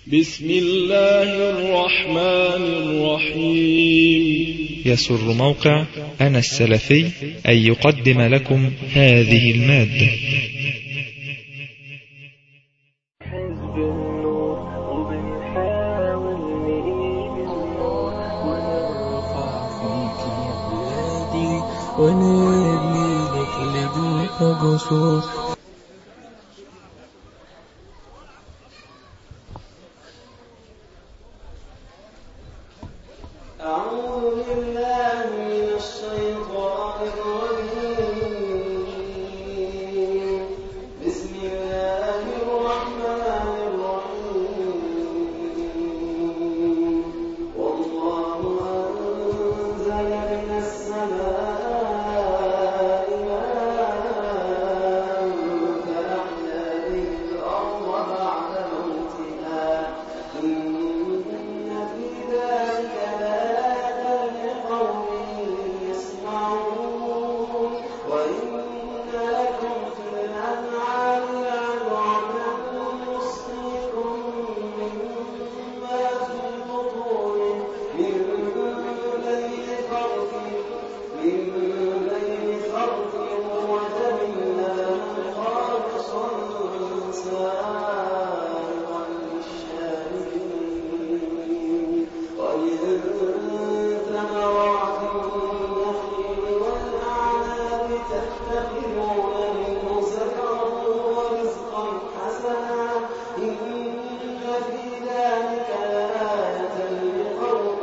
بسم الله الرحمن الرحيم يسر موقع أنا السلفي أن يقدم لكم هذه المادة حزب النور وبنحاول نقيم ونرفع فيك يا بلادي ونبني لك لبوك قصور أعوذ بالله من الشيطان الرجيم بسم الله الرحمن الرحيم والله أنزل من السماء ماء فأحيا به الأرض بعد موتها إن في ذلك لآية لقوم يسمعون وإن لكم في الأنعام لعبرة نسقيكم مما في بطونه من بين فرث من بين فرث ودم لبنا خالصا سائغا للشاربين ومن ثمرات النخيل والأعناب تتخذون منه سكرا ورزقا حسنا إن في ذلك لآية لقوم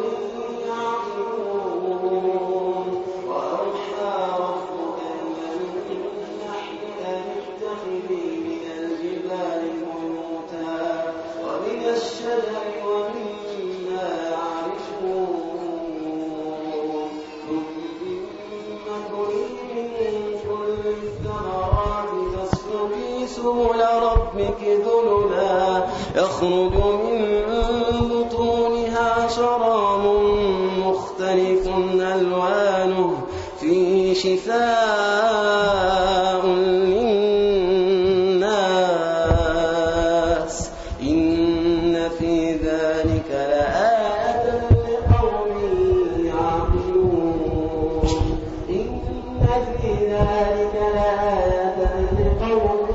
يعقلون وأوحى ربك إلى النحل أن اتخذي من الجبال بيوتا ومن الشجر ومما يعرشون ثم كلي من كل الثمرات فاسلكي سبل ربك ذللا يخرج من بطونها شراب مختلف ألوانه فيه شفاء للناس إن في ذلك لآية لقوم يعقلون إن في ذلك لآية لقوم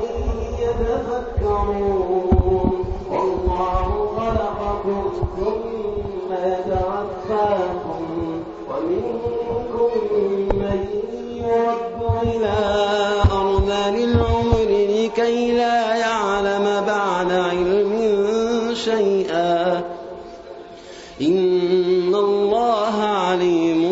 يتفكرون والله خلقكم ثم يتوفاكم ومنكم من يرد إلى أرذل العمر لكي لا يعلم بعد علم شيئا إن الله عليم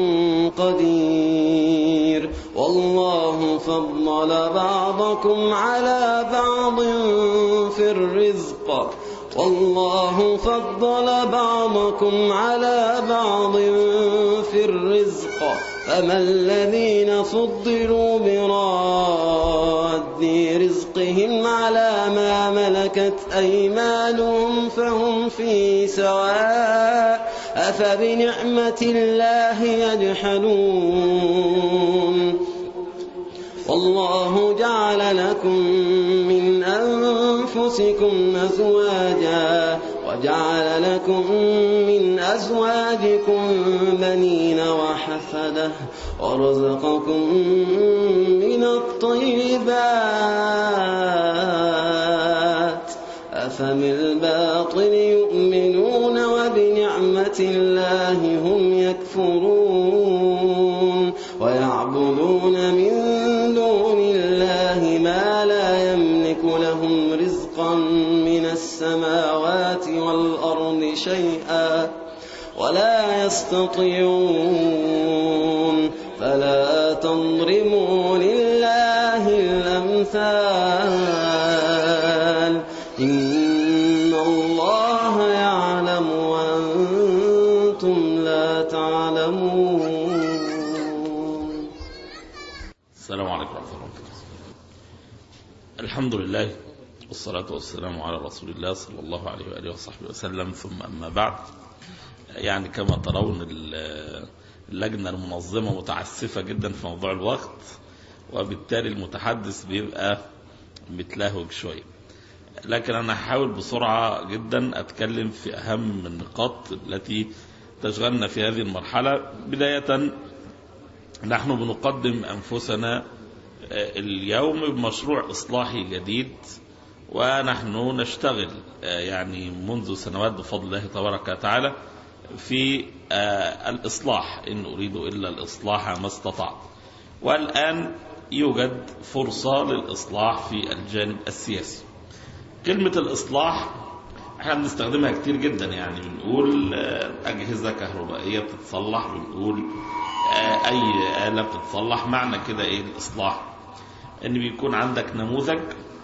قدير والله فضل بعضكم على بعض في الرزق والله فضل بعضكم على بعض في الرزق فما الذين فضلوا براد رزقهم على ما ملكت أيمانهم فهم في سواء أفبنعمة الله يجحدون والله جعل لكم من أنفسكم أزواجا وجعل لكم من أزواجكم بنين وحفدة ورزقكم من الطيبات أفبالباطل يؤمنون وبنعمة الله هم يكفرون ويعبدون من دون الله ما لا يملك لهم رزقا من السماوات والأرض شيئا ولا يستطيعون فلا تضربوا لله الأمثال إن الله يعلم وأنتم لا تعلمون السلام عليكم ورحمة الله وبركاته الحمد لله والصلاة والسلام على رسول الله صلى الله عليه وآله وصحبه وسلم ثم أما بعد يعني كما ترون ال- اللجنة المنظمة متعسفة جدا في موضوع الوقت وبالتالي المتحدث بيبقى متلهوج شوية لكن أنا هحاول بسرعة جدا أتكلم في أهم النقاط التي تشغلنا في هذه المرحلة بداية نحن بنقدم أنفسنا اليوم بمشروع إصلاحي جديد ونحن نشتغل يعني منذ سنوات بفضل الله تبارك وتعالى في الإصلاح إن أريد إلا الإصلاح ما استطعت والآن يوجد فرصة للإصلاح في الجانب السياسي كلمة الإصلاح احنا بنستخدمها كتير جدا يعني بنقول أجهزة كهربائية بتتصلح بنقول أي آلة بتتصلح معنى كده إيه الإصلاح إن بيكون عندك نموذج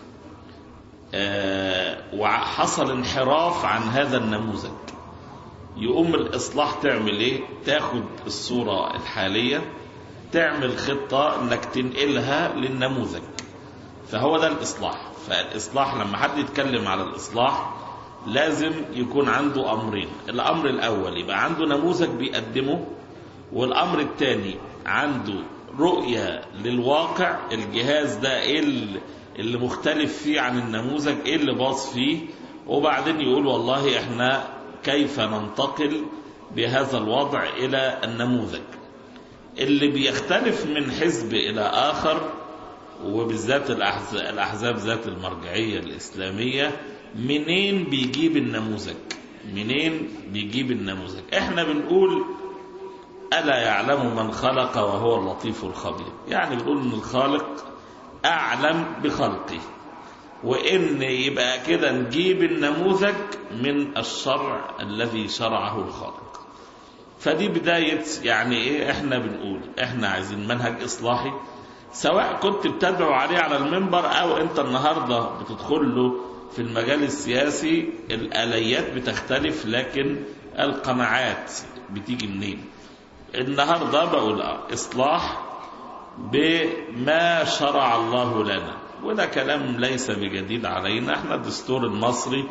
وحصل انحراف عن هذا النموذج يقوم الإصلاح تعمل إيه تاخد الصورة الحالية تعمل خطة انك تنقلها للنموذج فهو ده الإصلاح فالإصلاح لما حد يتكلم على الإصلاح لازم يكون عنده أمرين الأمر الأول يبقى عنده نموذج بيقدمه والأمر الثاني عنده رؤية للواقع الجهاز ده إيه اللي مختلف فيه عن النموذج إيه اللي باص فيه وبعدين يقول والله إحنا كيف ننتقل بهذا الوضع إلى النموذج اللي بيختلف من حزب إلى آخر وبالذات الأحزاب ذات المرجعية الإسلامية منين بيجيب النموذج منين بيجيب النموذج احنا بنقول ألا يعلم من خلق وهو اللطيف الخبير يعني بنقول ان الخالق أعلم بخلقه وإن يبقى كده نجيب النموذج من الشرع الذي شرعه الخالق فدي بداية يعني إيه إحنا بنقول إحنا عايزين منهج إصلاحي سواء كنت بتدعو عليه على المنبر أو أنت النهاردة بتدخل له في المجال السياسي الآليات بتختلف لكن القناعات بتيجي منين النهاردة بقول إصلاح بما شرع الله لنا وده كلام ليس بجديد علينا احنا الدستور المصري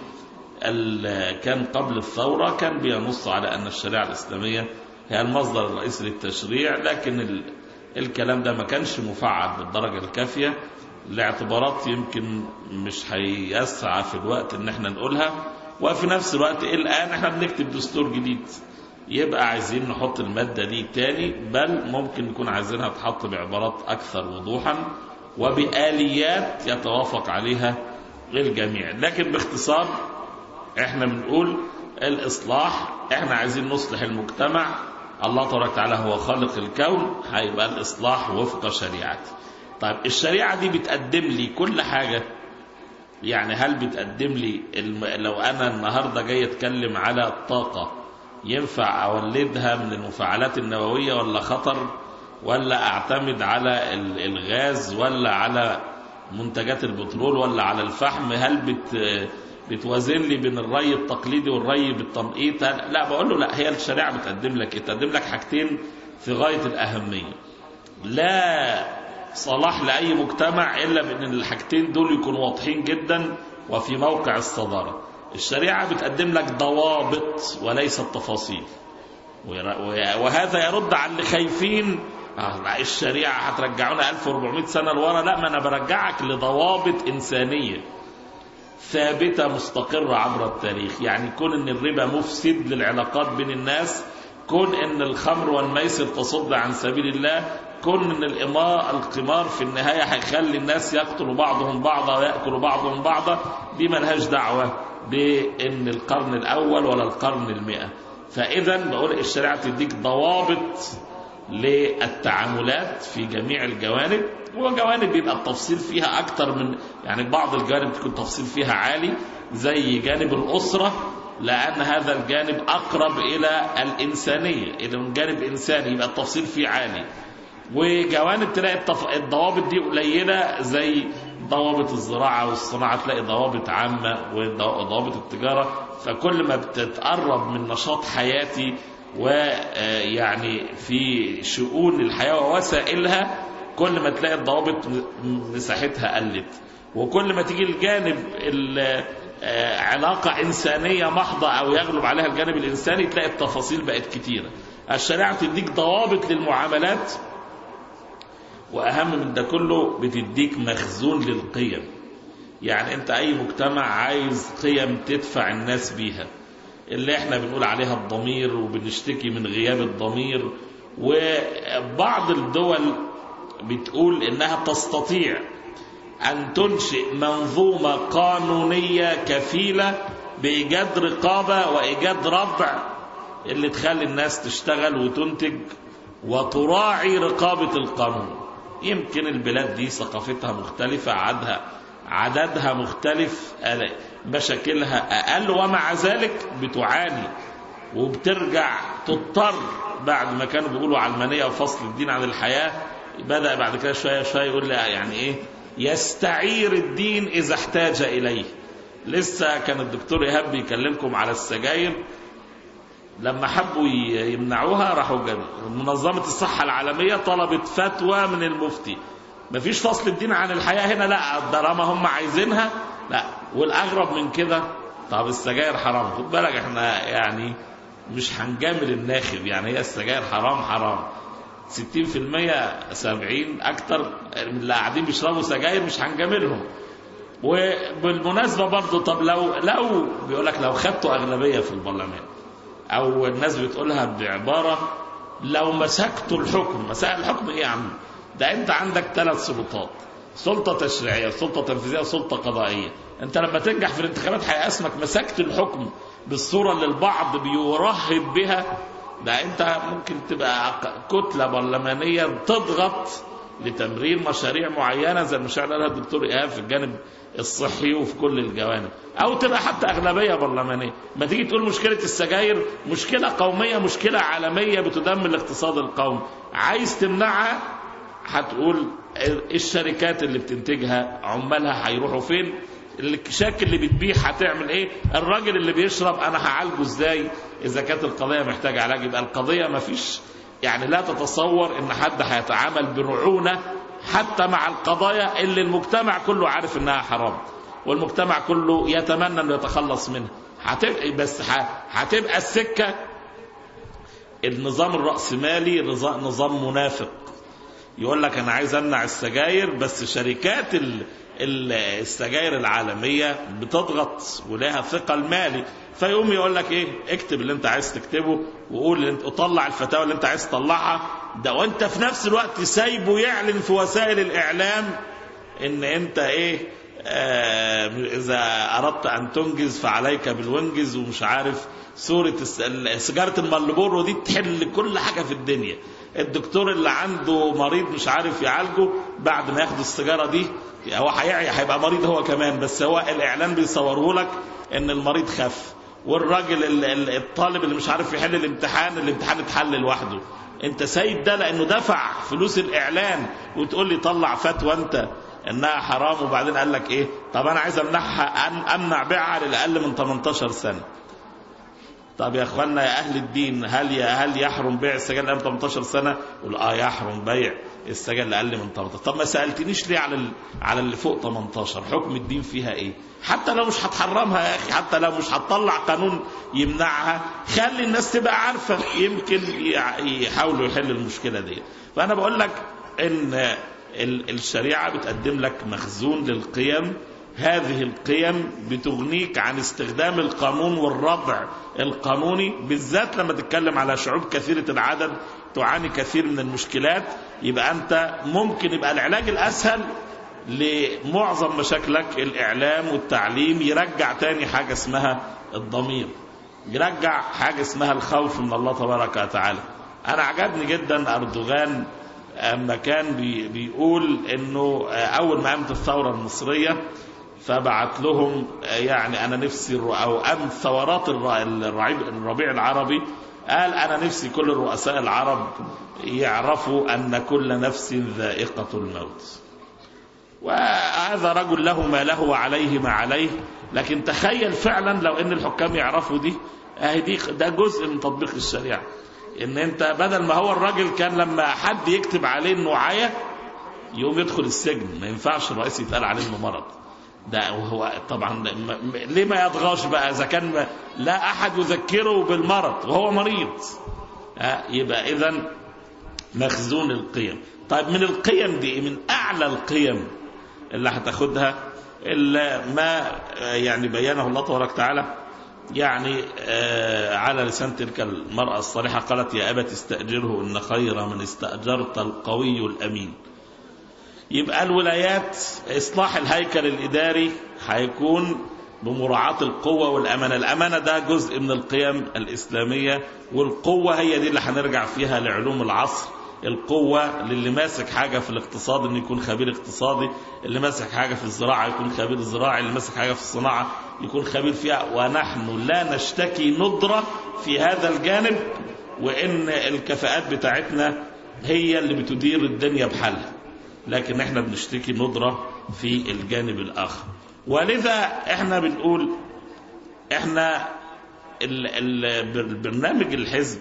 كان قبل الثورة كان بينص على أن الشريعة الإسلامية هي المصدر الرئيسي للتشريع لكن ال... الكلام ده ما كانش مفعل بالدرجة الكافية لاعتبارات يمكن مش هيسعى في الوقت ان احنا نقولها وفي نفس الوقت الآن احنا بنكتب دستور جديد يبقى عايزين نحط المادة دي تاني بل ممكن نكون عايزينها تحط بعبارات أكثر وضوحا وبآليات يتوافق عليها الجميع لكن باختصار احنا بنقول الإصلاح احنا عايزين نصلح المجتمع الله تبارك وتعالى هو خالق الكون هيبقى الإصلاح وفق شريعته طيب الشريعة دي بتقدم لي كل حاجة يعني هل بتقدم لي الم... لو أنا النهاردة جاي أتكلم على الطاقة ينفع أولدها من المفاعلات النووية ولا خطر ولا أعتمد على الغاز ولا على منتجات البترول ولا على الفحم هل بت بتوازن لي بين الري التقليدي والري بالتنقيط لا بقول له لا هي الشريعة بتقدم لك بتقدم لك حاجتين في غاية الأهمية لا صلاح لأي مجتمع إلا بأن الحاجتين دول يكونوا واضحين جدا وفي موقع الصدارة الشريعة بتقدم لك ضوابط وليس التفاصيل وهذا يرد على اللي خايفين آه الشريعة هترجعونا 1400 سنة لورا لا ما أنا برجعك لضوابط إنسانية ثابتة مستقرة عبر التاريخ يعني كون ان الربا مفسد للعلاقات بين الناس كون ان الخمر والميسر تصد عن سبيل الله كون ان الإماء القمار في النهاية هيخلي الناس يقتلوا بعضهم بعضا ويأكلوا بعضهم بعضا دي ملهاش دعوة بان القرن الأول ولا القرن المئة فإذا بقول الشريعة تديك ضوابط للتعاملات في جميع الجوانب وجوانب بيبقى التفصيل فيها أكتر من يعني بعض الجوانب تكون التفصيل فيها عالي زي جانب الأسرة لأن هذا الجانب أقرب إلى الإنسانية إلى من جانب إنساني يبقى التفصيل فيه عالي وجوانب تلاقي التف... الضوابط دي قليلة زي ضوابط الزراعة والصناعة تلاقي ضوابط عامة وضوابط التجارة فكل ما بتتقرب من نشاط حياتي ويعني في شؤون الحياة ووسائلها كل ما تلاقي الضوابط مساحتها قلت وكل ما تيجي الجانب علاقة إنسانية محضة أو يغلب عليها الجانب الإنساني تلاقي التفاصيل بقت كتيرة الشريعة تديك ضوابط للمعاملات وأهم من ده كله بتديك مخزون للقيم يعني انت اي مجتمع عايز قيم تدفع الناس بيها اللي احنا بنقول عليها الضمير وبنشتكي من غياب الضمير وبعض الدول بتقول انها تستطيع ان تنشئ منظومه قانونيه كفيله بايجاد رقابه وايجاد ردع اللي تخلي الناس تشتغل وتنتج وتراعي رقابه القانون يمكن البلاد دي ثقافتها مختلفه عدها عددها مختلف مشاكلها اقل ومع ذلك بتعاني وبترجع تضطر بعد ما كانوا بيقولوا علمانيه وفصل الدين عن الحياه بدا بعد كده شويه شويه يقول لي يعني ايه يستعير الدين اذا احتاج اليه لسه كان الدكتور ايهاب بيكلمكم على السجاير لما حبوا يمنعوها راحوا جابوا منظمه الصحه العالميه طلبت فتوى من المفتي مفيش فصل الدين عن الحياه هنا لا طالما هم عايزينها لا والاغرب من كده طب السجاير حرام خد بالك احنا يعني مش هنجامل الناخب يعني هي السجاير حرام حرام 60% 70 اكتر من اللي قاعدين بيشربوا سجاير مش هنجاملهم وبالمناسبه برضه طب لو لو بيقول لك لو خدتوا اغلبيه في البرلمان او الناس بتقولها بعباره لو مسكتوا الحكم مسائل الحكم ايه يا عم ده انت عندك ثلاث سلطات سلطه تشريعيه سلطه تنفيذيه وسلطه قضائيه انت لما تنجح في الانتخابات هيبقى اسمك مسكت الحكم بالصوره اللي البعض بيرهب بها ده انت ممكن تبقى كتله برلمانيه تضغط لتمرير مشاريع معينه زي المشاريع اللي قالها الدكتور ايهاب في الجانب الصحي وفي كل الجوانب او تبقى حتى اغلبيه برلمانيه ما تيجي تقول مشكله السجاير مشكله قوميه مشكله عالميه بتدمر الاقتصاد القومي عايز تمنعها هتقول الشركات اللي بتنتجها عمالها هيروحوا فين الشاك اللي بتبيع هتعمل ايه الراجل اللي بيشرب انا هعالجه ازاي اذا كانت القضيه محتاجه علاج يبقى القضيه ما فيش يعني لا تتصور ان حد هيتعامل برعونه حتى مع القضايا اللي المجتمع كله عارف انها حرام والمجتمع كله يتمنى انه يتخلص منها هتبقى بس هتبقى السكه النظام الرأسمالي نظام منافق يقول لك انا عايز امنع السجاير بس شركات السجاير العالميه بتضغط ولها ثقل مالي فيقوم يقول لك ايه اكتب اللي انت عايز تكتبه وقول اللي انت وطلع الفتاوى اللي انت عايز تطلعها ده وانت في نفس الوقت سايبه يعلن في وسائل الاعلام ان انت ايه آه اذا اردت ان تنجز فعليك بالونجز ومش عارف صورة سيجارة المالبورو دي تحل كل حاجة في الدنيا الدكتور اللي عنده مريض مش عارف يعالجه بعد ما ياخد السيجارة دي هو هيعي هيبقى مريض هو كمان بس هو الاعلان بيصوره لك ان المريض خف والراجل الطالب اللي مش عارف يحل الامتحان الامتحان اتحل لوحده انت سايب ده لانه دفع فلوس الاعلان وتقول لي طلع فتوى انت انها حرام وبعدين قال لك ايه طب انا عايز امنعها أن امنع بيعها للاقل من 18 سنه طب يا اخوانا يا اهل الدين هل هل يحرم بيع السجاير اقل من 18 سنه؟ يقول اه يحرم بيع السجاير اللي اقل من 18 طب ما سالتنيش ليه على على اللي فوق 18 حكم الدين فيها ايه؟ حتى لو مش هتحرمها يا اخي حتى لو مش هتطلع قانون يمنعها خلي الناس تبقى عارفه يمكن يحاولوا يحلوا المشكله دي فانا بقول لك ان الشريعه بتقدم لك مخزون للقيم هذه القيم بتغنيك عن استخدام القانون والردع القانوني بالذات لما تتكلم على شعوب كثيرة العدد تعاني كثير من المشكلات يبقى أنت ممكن يبقى العلاج الأسهل لمعظم مشاكلك الإعلام والتعليم يرجع تاني حاجة اسمها الضمير يرجع حاجة اسمها الخوف من الله تبارك وتعالى أنا عجبني جدا أردوغان أما كان بي بيقول أنه أول ما قامت الثورة المصرية فبعت لهم يعني انا نفسي او ام ثورات الربيع العربي قال انا نفسي كل الرؤساء العرب يعرفوا ان كل نفس ذائقه الموت وهذا رجل له ما له وعليه ما عليه لكن تخيل فعلا لو ان الحكام يعرفوا دي اهي دي ده جزء من تطبيق الشريعه ان انت بدل ما هو الراجل كان لما حد يكتب عليه انه عيا يقوم يدخل السجن ما ينفعش الرئيس يتقال عليه انه مرض ده وهو طبعا ليه ما يضغاش بقى اذا كان لا احد يذكره بالمرض وهو مريض يبقى اذا مخزون القيم طيب من القيم دي من اعلى القيم اللي هتاخدها ال- ما آه، يعني بينه الله تبارك وتعالى يعني آه، على لسان تلك المرأة الصالحة قالت يا أبت استأجره إن خير من استأجرت القوي الأمين يبقى الولايات إصلاح الهيكل الإداري هيكون بمراعاة القوة والأمانة الأمانة ده جزء من القيم الإسلامية والقوة هي دي اللي هنرجع فيها لعلوم العصر القوة للي ماسك حاجة في الاقتصاد انه يكون خبير اقتصادي اللي ماسك حاجة في الزراعة يكون خبير زراعي اللي ماسك حاجة في الصناعة يكون خبير فيها ونحن لا نشتكي ندرة في هذا الجانب وان الكفاءات بتاعتنا هي اللي بتدير الدنيا بحالها لكن احنا بنشتكي ندرة في الجانب الآخر ولذا احنا بنقول احنا ال- ال- البرنامج الحزب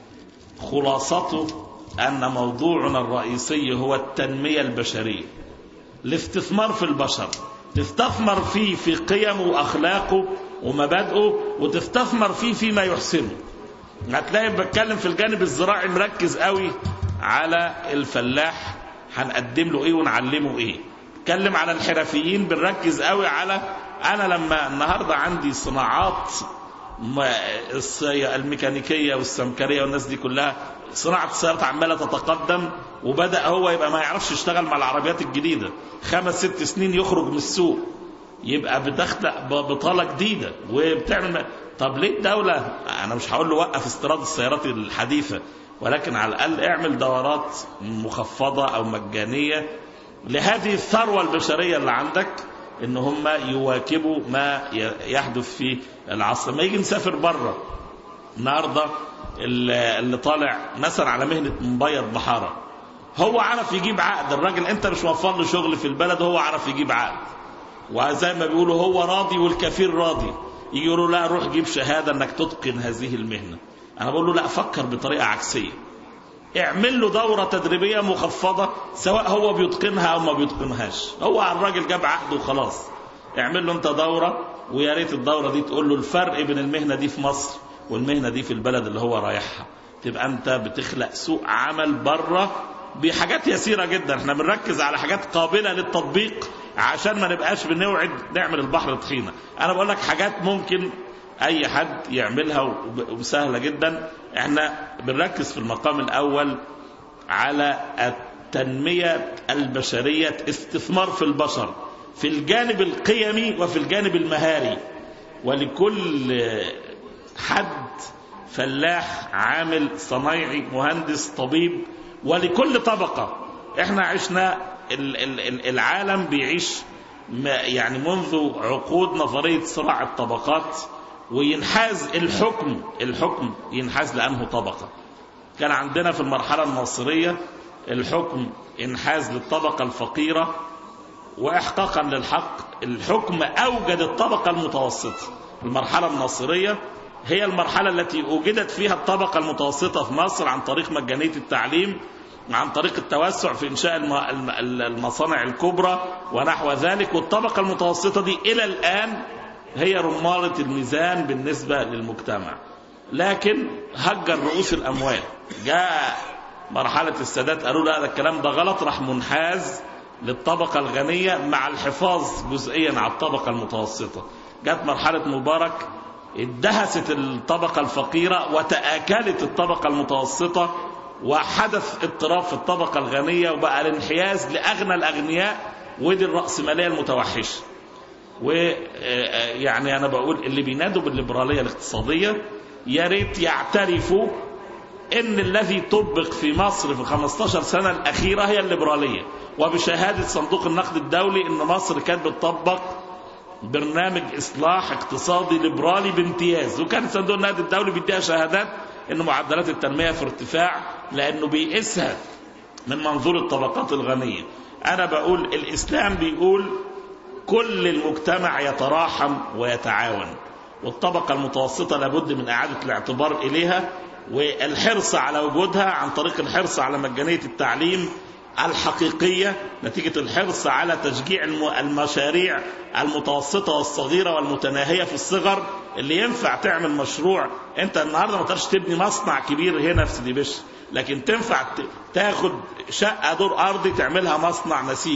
خلاصته أن موضوعنا الرئيسي هو التنمية البشرية الاستثمار في البشر تستثمر فيه في قيمه وأخلاقه ومبادئه وتستثمر فيه فيما يحسنه هتلاقي بتكلم في الجانب الزراعي مركز قوي على الفلاح هنقدم له ايه ونعلمه ايه اتكلم على الحرفيين بنركز قوي على انا لما النهارده عندي صناعات ما- الصي- الميكانيكيه والسمكريه والناس دي كلها صناعه السيارات عماله تتقدم وبدا هو يبقى ما يعرفش يشتغل مع العربيات الجديده خمس ست سنين يخرج من السوق يبقى بتخلق ب- بطاله جديده وبتعمل طب ليه الدوله انا مش هقول له وقف استيراد السيارات الحديثه ولكن على الاقل اعمل دورات مخفضه او مجانيه لهذه الثروه البشريه اللي عندك ان هم يواكبوا ما ي- يحدث في العصر ما يجي نسافر بره النهارده اللي اللي طالع مثلا على مهنه مبيض بحاره هو عرف يجيب عقد الراجل انت مش موفر له شغل في البلد هو عرف يجيب عقد وزي ما بيقولوا هو راضي والكفير راضي يجي يقولوا لا روح جيب شهاده انك تتقن هذه المهنه انا بقول له لا فكر بطريقه عكسيه اعمل له دورة تدريبية مخفضة سواء هو بيتقنها أو ما بيتقنهاش هو الراجل جاب عقده وخلاص اعمل له أنت دورة ويا ريت الدورة دي تقول له الفرق بين المهنة دي في مصر والمهنة دي في البلد اللي هو رايحها تبقى أنت بتخلق سوق عمل بره بحاجات يسيرة جدا احنا بنركز على حاجات قابلة للتطبيق عشان ما نبقاش بنوعد نعمل البحر طحينة أنا بقول لك حاجات ممكن اي حد يعملها وب- وسهله جدا احنا بنركز في المقام الاول على التنميه البشريه استثمار في البشر في الجانب القيمي وفي الجانب المهاري ولكل حد فلاح عامل صنايعي مهندس طبيب ولكل طبقه احنا عشنا ال- ال- ال- العالم بيعيش ما- يعني منذ عقود نظريه صراع الطبقات وينحاز الحكم الحكم ينحاز لأنه طبقة كان عندنا في المرحلة الناصرية الحكم انحاز للطبقة الفقيرة وإحقاقا للحق الحكم أوجد الطبقة المتوسطة المرحلة الناصرية هي المرحلة التي وجدت فيها الطبقة المتوسطة في مصر عن طريق مجانية التعليم عن طريق التوسع في إنشاء الم- الم- المصانع الكبرى ونحو ذلك والطبقة المتوسطة دي إلى الآن هي رمالة الميزان بالنسبة للمجتمع لكن هجر رؤوس الأموال جاء مرحلة السادات قالوا لا ده الكلام ده غلط راح منحاز للطبقة الغنية مع الحفاظ جزئيا على الطبقة المتوسطة جت مرحلة مبارك ادهست الطبقة الفقيرة وتآكلت الطبقة المتوسطة وحدث اضطراب في الطبقة الغنية وبقى الانحياز لأغنى الأغنياء ودي الرأسمالية المتوحشة ويعني انا بقول اللي بينادوا بالليبراليه الاقتصاديه يا ريت يعترفوا ان الذي طبق في مصر في 15 سنه الاخيره هي الليبراليه وبشهاده صندوق النقد الدولي ان مصر كانت بتطبق برنامج اصلاح اقتصادي ليبرالي بامتياز وكان صندوق النقد الدولي بيديها شهادات ان معدلات التنميه في ارتفاع لانه بيقيسها من منظور الطبقات الغنيه انا بقول الاسلام بيقول كل المجتمع يتراحم ويتعاون والطبقة المتوسطة لابد من إعادة الاعتبار إليها والحرص على وجودها عن طريق الحرص على مجانية التعليم الحقيقية نتيجة الحرص على تشجيع الم- المشاريع المتوسطة والصغيرة والمتناهية في الصغر اللي ينفع تعمل مشروع انت النهارده ما تقدرش تبني مصنع كبير هنا في سيدي بشر لكن تنفع ت- تاخد شقة دور أرضي تعملها مصنع نسيج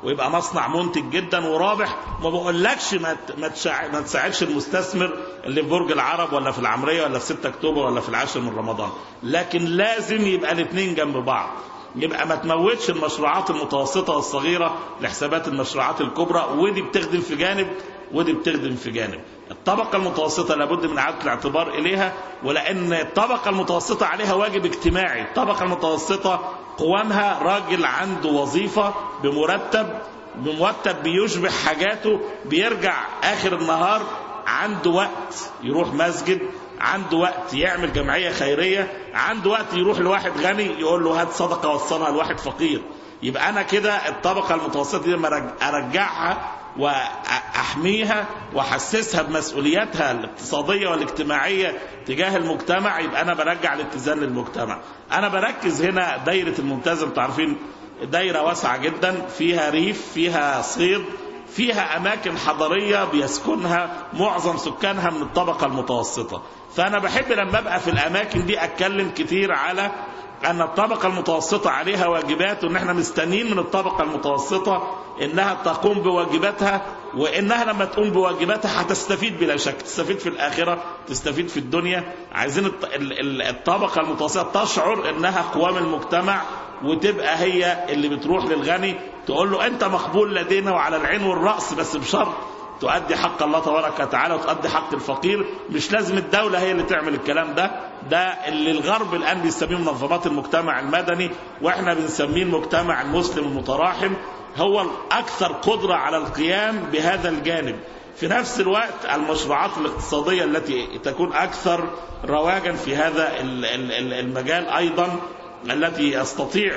ويبقى مصنع منتج جدا ورابح ما بقولكش ما ت- ما تشع- ما تساعدش المستثمر اللي في برج العرب ولا في العمريه ولا في 6 اكتوبر ولا في العاشر من رمضان لكن لازم يبقى الاثنين جنب بعض يبقى ما تموتش المشروعات المتوسطه والصغيره لحسابات المشروعات الكبرى ودي بتخدم في جانب ودي بتخدم في جانب الطبقة المتوسطة لابد من إعادة الاعتبار إليها ولأن الطبقة المتوسطة عليها واجب اجتماعي الطبقة المتوسطة قوامها راجل عنده وظيفة بمرتب بمرتب بيشبه حاجاته بيرجع آخر النهار عنده وقت يروح مسجد عنده وقت يعمل جمعية خيرية عنده وقت يروح لواحد غني يقول له هات صدقة وصلها لواحد فقير يبقى أنا كده الطبقة المتوسطة دي لما أرج- أرجعها واحميها واحسسها بمسؤولياتها الاقتصاديه والاجتماعيه تجاه المجتمع يبقى انا برجع الاتزان للمجتمع. انا بركز هنا دايره الملتزم تعرفين دايره واسعه جدا فيها ريف فيها صيد فيها اماكن حضريه بيسكنها معظم سكانها من الطبقه المتوسطه. فانا بحب لما ابقى في الاماكن دي اتكلم كتير على ان الطبقه المتوسطه عليها واجبات وان احنا مستنيين من الطبقه المتوسطه انها تقوم بواجباتها وانها لما تقوم بواجباتها هتستفيد بلا شك تستفيد في الاخره تستفيد في الدنيا عايزين الط- ال- ال- الطبقه المتوسطه تشعر انها قوام المجتمع وتبقى هي اللي بتروح للغني تقول له انت مقبول لدينا وعلى العين والراس بس بشرط تؤدي حق الله تبارك وتعالى وتؤدي حق الفقير مش لازم الدولة هي اللي تعمل الكلام ده ده اللي الغرب الآن بيسميه منظمات المجتمع المدني واحنا بنسميه المجتمع المسلم المتراحم هو الأكثر قدرة على القيام بهذا الجانب في نفس الوقت المشروعات الاقتصادية التي تكون أكثر رواجا في هذا ال- ال- ال- المجال أيضا التي يستطيع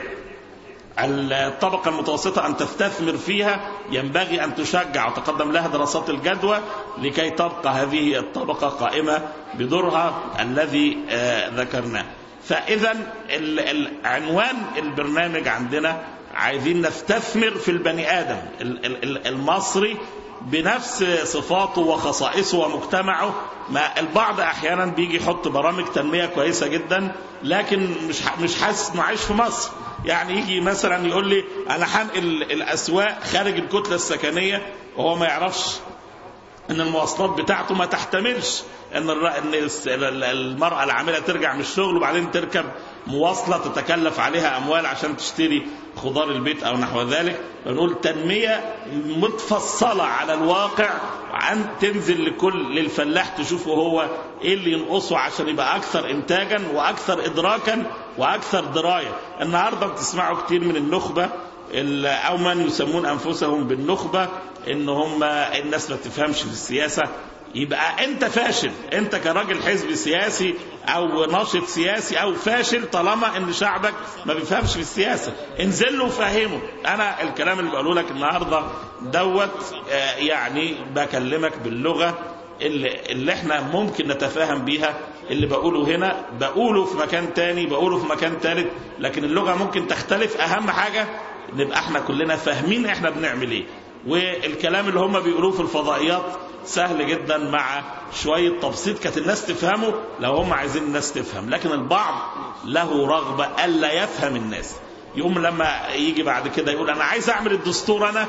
الطبقة المتوسطة أن تستثمر فيها ينبغي أن تشجع وتقدم لها دراسات الجدوى لكي تبقى هذه الطبقة قائمة بدورها الذي آه، ذكرناه فإذا ال- ال- عنوان البرنامج عندنا عايزين نستثمر في البني آدم ال- ال- ال- المصري بنفس صفاته وخصائصه ومجتمعه ما البعض احيانا بيجي يحط برامج تنميه كويسه جدا لكن مش ح- مش حاسس انه عايش في مصر يعني يجي مثلا يقول لي انا هنقل الاسواق خارج الكتله السكنيه وهو ما يعرفش ان المواصلات بتاعته ما تحتملش ان الر- ان الس- ال- ال- المراه العامله ترجع من الشغل وبعدين تركب مواصله تتكلف عليها اموال عشان تشتري خضار البيت او نحو ذلك بنقول تنميه متفصله على الواقع عن تنزل لكل للفلاح تشوفه هو ايه اللي ينقصه عشان يبقى اكثر انتاجا واكثر ادراكا واكثر درايه النهارده بتسمعوا كتير من النخبه ال- او من يسمون انفسهم بالنخبه ان هم الناس ما تفهمش في السياسه يبقى انت فاشل انت كراجل حزب سياسي او ناشط سياسي او فاشل طالما ان شعبك ما بيفهمش في السياسه انزل له وفهمه انا الكلام اللي بقوله لك النهارده دوت آه، يعني بكلمك باللغه اللي, اللي احنا ممكن نتفاهم بيها اللي بقوله هنا بقوله في مكان تاني بقوله في مكان تالت لكن اللغه ممكن تختلف اهم حاجه نبقى احنا كلنا فاهمين احنا بنعمل ايه والكلام اللي هم بيقولوه في الفضائيات سهل جدا مع شوية تبسيط كانت الناس تفهمه لو هم عايزين الناس تفهم لكن البعض له رغبة ألا يفهم الناس يقوم لما يجي بعد كده يقول أنا عايز أعمل الدستور أنا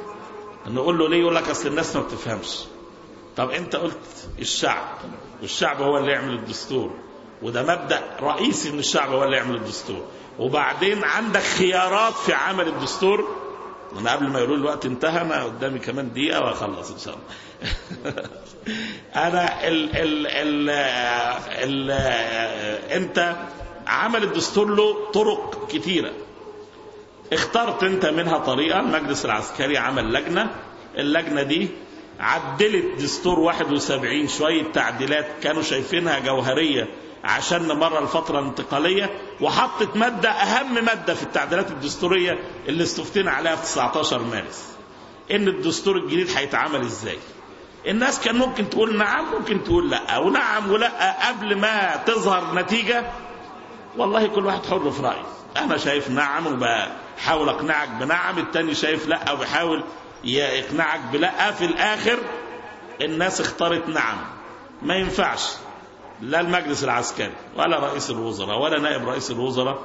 نقول له ليه يقول لك أصل الناس ما بتفهمش طب أنت قلت الشعب والشعب هو اللي يعمل الدستور وده مبدأ رئيسي ان الشعب هو اللي يعمل الدستور وبعدين عندك خيارات في عمل الدستور انا قبل ما يقولوا لي الوقت انتهى انا قدامي كمان دقيقه واخلص ان شاء الله انا ال ال ال ال انت عمل الدستور له طرق كتيره اخترت انت منها طريقه المجلس العسكري عمل لجنه اللجنه دي عدلت دستور 71 شويه تعديلات كانوا شايفينها جوهريه عشان نمر الفترة الانتقالية وحطت مادة أهم مادة في التعديلات الدستورية اللي استفتينا عليها في 19 مارس إن الدستور الجديد هيتعمل إزاي الناس كان ممكن تقول نعم ممكن تقول لا ونعم ولا قبل ما تظهر نتيجة والله كل واحد حر في رأيه أنا شايف نعم وبحاول أقنعك بنعم التاني شايف لا وبيحاول يقنعك بلا في الآخر الناس اختارت نعم ما ينفعش لا المجلس العسكري ولا رئيس الوزراء ولا نائب رئيس الوزراء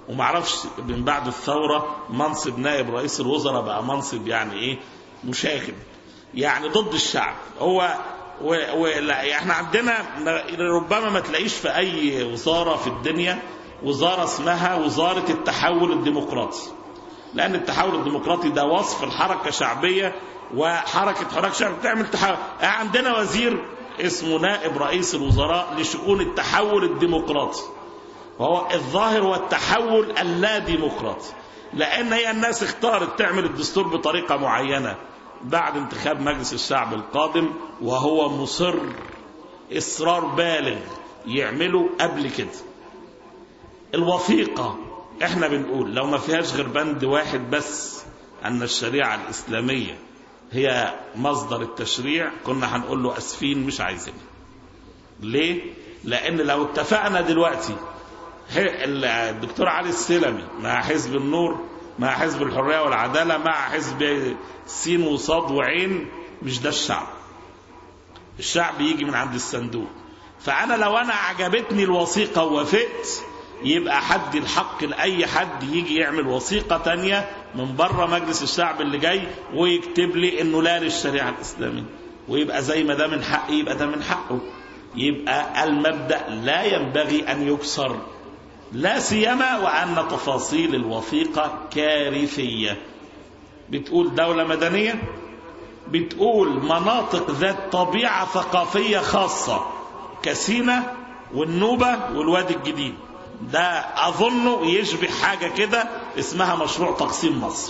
ومعرفش من بعد الثورة منصب نائب رئيس الوزراء بقى منصب يعني ايه مشاغب يعني ضد الشعب هو و... و... لا احنا عندنا ربما ما تلاقيش في اي وزارة في الدنيا وزارة اسمها وزارة التحول الديمقراطي لان التحول الديمقراطي ده وصف الحركة شعبية وحركة حركة شعبية بتعمل تحول عندنا وزير اسمه نائب رئيس الوزراء لشؤون التحول الديمقراطي وهو الظاهر هو التحول اللا ديمقراطي لان هي الناس اختارت تعمل الدستور بطريقة معينة بعد انتخاب مجلس الشعب القادم وهو مصر اصرار بالغ يعمله قبل كده الوثيقة احنا بنقول لو ما فيهاش غير بند واحد بس ان الشريعة الاسلامية هي مصدر التشريع كنا هنقول له اسفين مش عايزين ليه لان لو اتفقنا دلوقتي الدكتور علي السلمي مع حزب النور مع حزب الحريه والعداله مع حزب سين وصاد وعين مش ده الشعب الشعب يجي من عند الصندوق فانا لو انا عجبتني الوثيقه ووافقت يبقى حد الحق لاي حد يجي يعمل وثيقه تانية من بره مجلس الشعب اللي جاي ويكتب لي انه لا للشريعه الاسلاميه ويبقى زي ما ده من حقي يبقى ده من حقه يبقى المبدا لا ينبغي ان يكسر لا سيما وان تفاصيل الوثيقه كارثيه بتقول دوله مدنيه بتقول مناطق ذات طبيعه ثقافيه خاصه كسينا والنوبه والوادي الجديد ده اظنه يشبه حاجه كده اسمها مشروع تقسيم مصر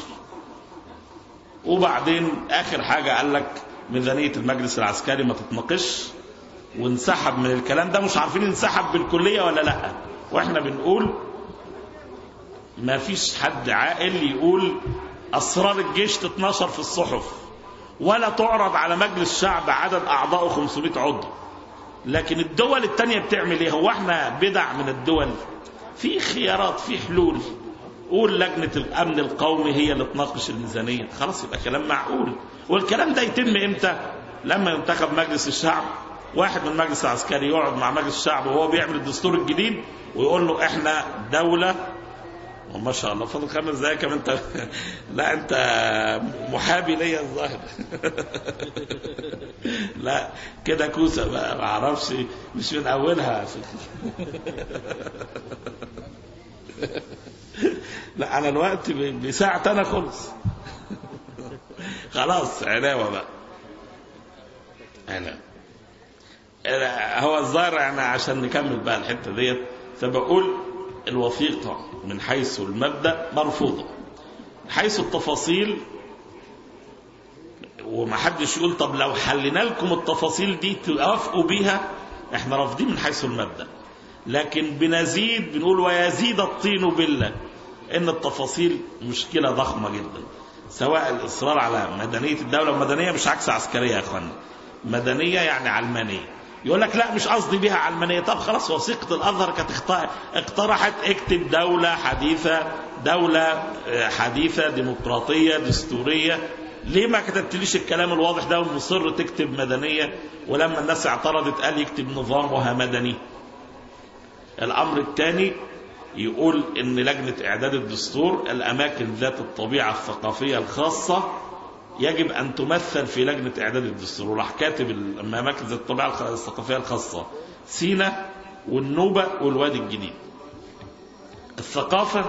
وبعدين اخر حاجه قال لك ميزانيه المجلس العسكري ما تتناقش وانسحب من الكلام ده مش عارفين انسحب بالكليه ولا لا واحنا بنقول ما فيش حد عاقل يقول اسرار الجيش تتنشر في الصحف ولا تعرض على مجلس شعب عدد اعضائه 500 عضو لكن الدول التانية بتعمل ايه هو احنا بدع من الدول في خيارات في حلول قول لجنة الأمن القومي هي اللي تناقش الميزانية خلاص يبقى كلام معقول والكلام ده يتم امتى لما ينتخب مجلس الشعب واحد من المجلس العسكري يقعد مع مجلس الشعب وهو بيعمل الدستور الجديد ويقول له احنا دولة ما شاء الله فاضل خمس دقايق كمان انت لا انت محابي ليا الظاهر لا كده كوسه بقى ما اعرفش مش من اولها لا انا الوقت بساعة انا خلص خلاص علاوه بقى علاوه هو الظاهر يعني عشان نكمل بقى الحته ديت فبقول الوثيقه من حيث المبدا مرفوضه حيث التفاصيل ومحدش يقول طب لو حلينا لكم التفاصيل دي توافقوا بيها احنا رافضين من حيث المبدا لكن بنزيد بنقول ويزيد الطين بالله ان التفاصيل مشكله ضخمه جدا سواء الاصرار على مدنيه الدوله المدنيه مش عكس عسكريه يا اخوانا مدنيه يعني علمانيه يقول لك لا مش قصدي بيها علمانيه طب خلاص وثيقه الازهر كانت اقترحت اكتب دوله حديثه دوله حديثه ديمقراطيه دستوريه ليه ما كتبتليش الكلام الواضح ده ومصر تكتب مدنيه ولما الناس اعترضت قال يكتب نظامها مدني الامر الثاني يقول ان لجنه اعداد الدستور الاماكن ذات الطبيعه الثقافيه الخاصه يجب ان تمثل في لجنه اعداد الدستور وراح كاتب الاماكن ذات الطبيعه الثقافيه الخاصه سينا والنوبه والوادي الجديد الثقافه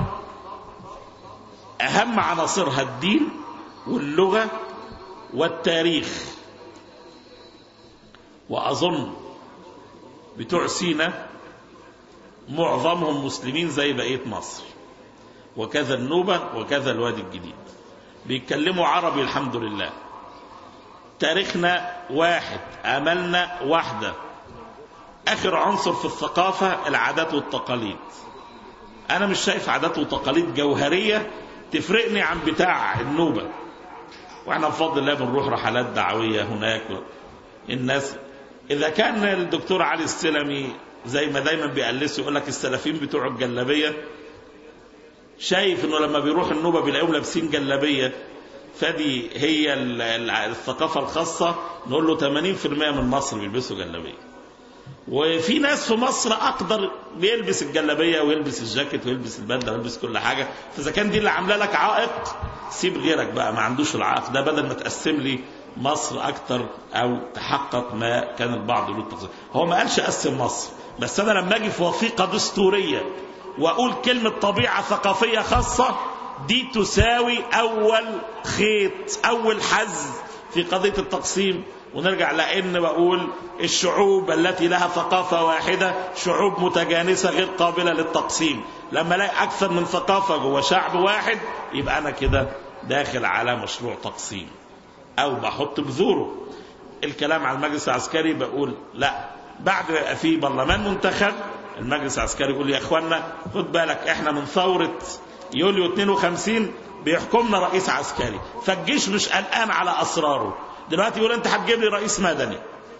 اهم عناصرها الدين واللغه والتاريخ واظن بتوع سينا معظمهم مسلمين زي بقيه مصر وكذا النوبه وكذا الوادي الجديد بيتكلموا عربي الحمد لله تاريخنا واحد املنا واحده اخر عنصر في الثقافه العادات والتقاليد انا مش شايف عادات وتقاليد جوهريه تفرقني عن بتاع النوبه واحنا بفضل الله بنروح رحلات دعويه هناك الناس اذا كان الدكتور علي السلمي زي ما دايما بيقلسوا يقول لك السلفيين بتوع الجلابيه شايف انه لما بيروح النوبه بيلاقيهم لابسين جلابيه فدي هي الثقافه الخاصه نقول له 80% من مصر بيلبسوا جلابيه وفي ناس في مصر اقدر بيلبس الجلابيه ويلبس الجاكيت ويلبس البدله ويلبس كل حاجه فاذا كان دي اللي عامله لك عائق سيب غيرك بقى ما عندوش العائق ده بدل ما تقسم لي مصر اكتر او تحقق ما كان البعض يقول التقسيم هو ما قالش قسم مصر بس انا لما اجي في وثيقه دستوريه واقول كلمه طبيعه ثقافيه خاصه دي تساوي اول خيط اول حز في قضيه التقسيم ونرجع لان بقول الشعوب التي لها ثقافه واحده شعوب متجانسه غير قابله للتقسيم لما الاقي اكثر من ثقافه جوه شعب واحد يبقى انا كده داخل على مشروع تقسيم او بحط بذوره الكلام على المجلس العسكري بقول لا بعد ما يبقى في برلمان منتخب المجلس العسكري يقول يا اخوانا خد بالك احنا من ثوره يوليو 52 بيحكمنا رئيس عسكري فالجيش مش قلقان على اسراره دلوقتي يقول انت هتجيب لي رئيس مدني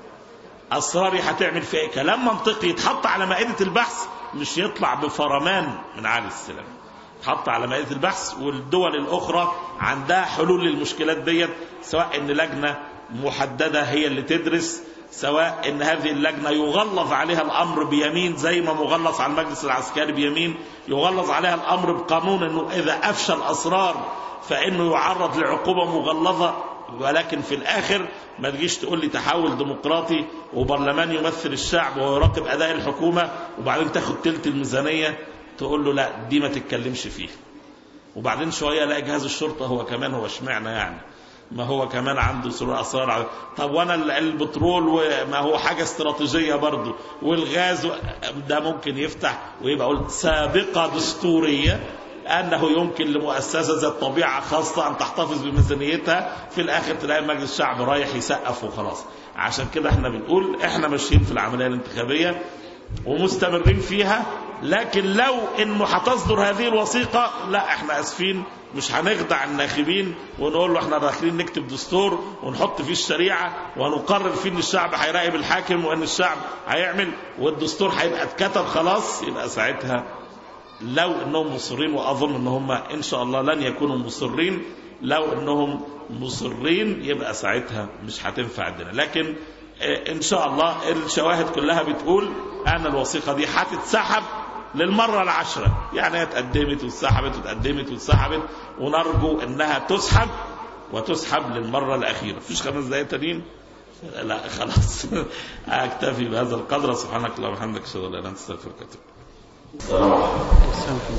اسراري هتعمل فيها ايه كلام منطقي يتحط على مائده البحث مش يطلع بفرمان من عالي السلام يتحط على مائده البحث والدول الاخرى عندها حلول للمشكلات ديت سواء ان لجنه محدده هي اللي تدرس سواء ان هذه اللجنه يغلظ عليها الامر بيمين زي ما مغلظ على المجلس العسكري بيمين يغلظ عليها الامر بقانون انه اذا افشى الاسرار فانه يعرض لعقوبه مغلظه ولكن في الاخر ما تجيش تقول لي تحول ديمقراطي وبرلمان يمثل الشعب ويراقب اداء الحكومه وبعدين تاخد تلت الميزانيه تقول له لا دي ما تتكلمش فيها وبعدين شويه الاقي جهاز الشرطه هو كمان هو اشمعنى يعني ما هو كمان عنده سرور اسرار على- طب وانا ال- البترول وما هو حاجه استراتيجيه برضه والغاز و- ده ممكن يفتح ويبقى قلت سابقه دستوريه انه يمكن لمؤسسه ذات طبيعه خاصه ان تحتفظ بميزانيتها في الاخر تلاقي مجلس الشعب رايح يسقف وخلاص عشان كده احنا بنقول احنا ماشيين في العمليه الانتخابيه ومستمرين فيها لكن لو انه هتصدر هذه الوثيقه لا احنا اسفين مش هنخدع الناخبين ونقول له احنا داخلين نكتب دستور ونحط فيه الشريعه ونقرر فيه ان الشعب هيراقب الحاكم وان الشعب هيعمل والدستور هيبقى اتكتب خلاص يبقى ساعتها لو انهم مصرين واظن ان هم ان شاء الله لن يكونوا مصرين لو انهم مصرين يبقى ساعتها مش هتنفع الدنيا لكن آه، ان شاء الله الشواهد كلها بتقول ان الوثيقه دي هتتسحب للمره العشره يعني هي اتقدمت واتسحبت واتقدمت واتسحبت ونرجو انها تسحب وتسحب للمره الاخيره مفيش خمس دقائق تانيين لا خلاص اكتفي بهذا القدر سبحانك اللهم وبحمدك اشهد ان لا اله الا انت استغفرك واتوب السلام عليكم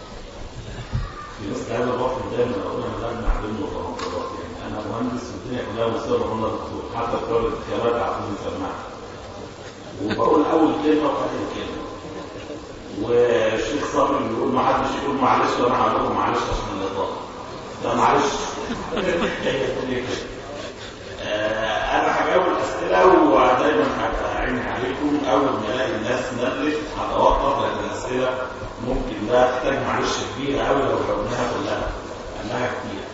في ناس هذا الوقت دايما اقول انا لازم اعلم له تناقضات يعني انا مهندس والدنيا كلها مصيبه هم دكتور حتى بتوع الانتخابات عارفين يسمعني وبقول اول كلمه واخر كلمه والشيخ صابر بيقول ما حدش يقول معلش وانا هقول لكم معلش عشان الاطلاق ده معلش هي الدنيا كده. آه، انا هجاوب الاسئله ودايما هعين عليكم اول ما الاقي الناس نزلت هتوقف لان الاسئله ممكن ده تحتاج معلش كبيره قوي لو جاوبناها كلها لانها كتير.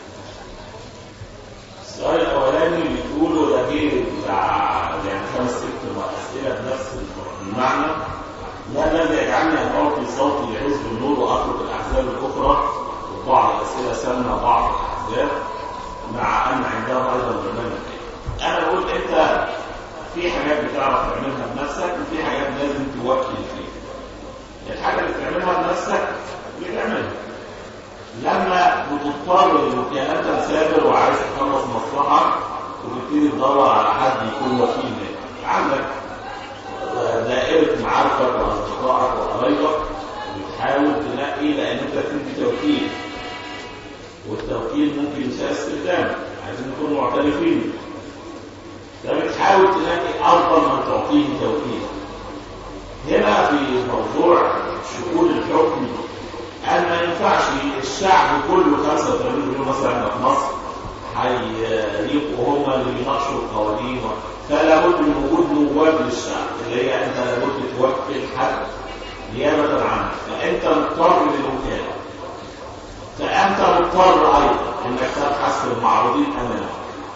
السؤال الاولاني بتقولوا ده جه بتاع يعني خمس ست اسئله بنفس المعنى ما الذي يجعلني ان اعطي صوتي لحزب النور واترك الاحزاب الاخرى وبعض الاسئله سمى بعض الاحزاب مع ان عندهم ايضا برنامج انا بقول انت في حاجات بتعرف تعملها بنفسك وفي حاجات لازم توكل فيها الحاجه اللي بتعملها بنفسك بتعملها لما بتضطر انك يعني انت مسافر وعايز تخلص مصلحه وتبتدي تدور على حد يكون وكيل لك عندك دائرة معارفك وأصدقائك وقرايبك بتحاول تنقي لأن أنت تدي توكيل والتوكيل ممكن يساء استخدامه عايزين نكون معترفين فبتحاول تلاقي افضل من تعطيه توكيل هنا في موضوع شؤون الحكم ان ما ينفعش الشعب كله 85 مليون مثلا في مصر هيبقوا هم اللي بيناقشوا القوانين فلا بد من وجود نواب للشعب اللي هي انت لابد توكل حد نيابه عنك فانت مضطر للوكاله فانت مضطر ايضا انك تبحث في المعروضين امامك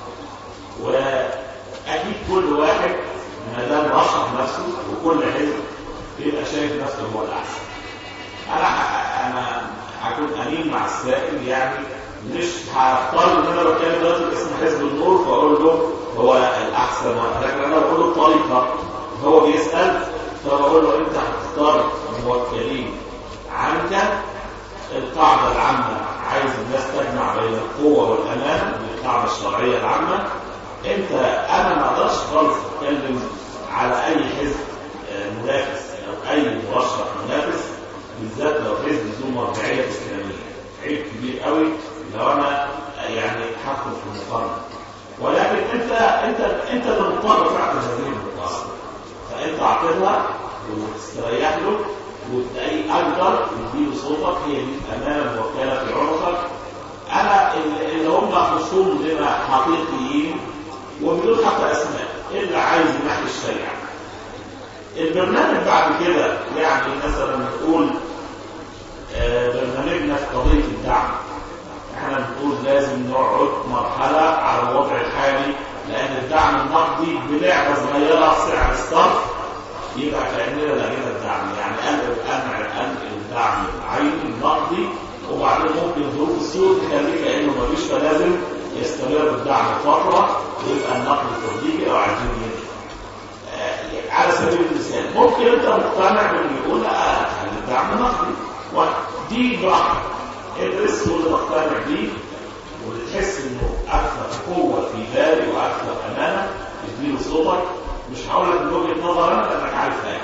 واكيد كل واحد ما دام رشح نفسه وكل حزب بيبقى شايف نفسه هو الاحسن انا ح- انا هكون امين مع السائل يعني مش هختار ان انا بتكلم دلوقتي باسم حزب النور فاقول له هو الاحسن لكن انا بقول له بطريقه هو بيسأل فبقول له انت هتختار موكلين عنك القاعدة العامة عايز الناس تجمع بين القوة والأمان دي القاعدة الشرعية العامة انت انا ما اقدرش خالص اتكلم على اي حزب آه، منافس او اي مرشح منافس بالذات لو حزب ذو مرجعية اسلامية عيب كبير قوي لو انا يعني هدخل في المقارنة ولكن انت انت انت اللي مضطر فعلا هذه المقارنة فانت اعطيها وتستريح له وتلاقي اقدر يديله صوتك هي دي الامانه الموكله في عنقك انا اللي اللي هم خصوم لنا حقيقيين وبدون حتى اسماء اللي عايز ينحي الشريعه البرنامج بعد كده يعني مثلا نقول آه، برنامجنا في قضيه الدعم احنا بنقول لازم نقعد مرحله على الوضع الحالي لان الدعم النقدي بلعبه صغيره سعر الصرف يبقى كاننا لقينا الدعم يعني انقل انقل انقل الدعم العيني النقدي وبعدين ممكن ظروف السوق تخليه كانه مفيش فلازم يستمر الدعم فتره ويبقى النقد تدريجي او عايزين ينزل. آه، على سبيل المثال ممكن انت مقتنع باللي يقول لا خلي الدعم نقدي ودي براحتك ادرس واللي تقتنع بيه وتحس انه اكثر قوه في بالي واكثر امانه تديله صوتك مش هقول لك من وجهه نظر انا لانك عارف حاجه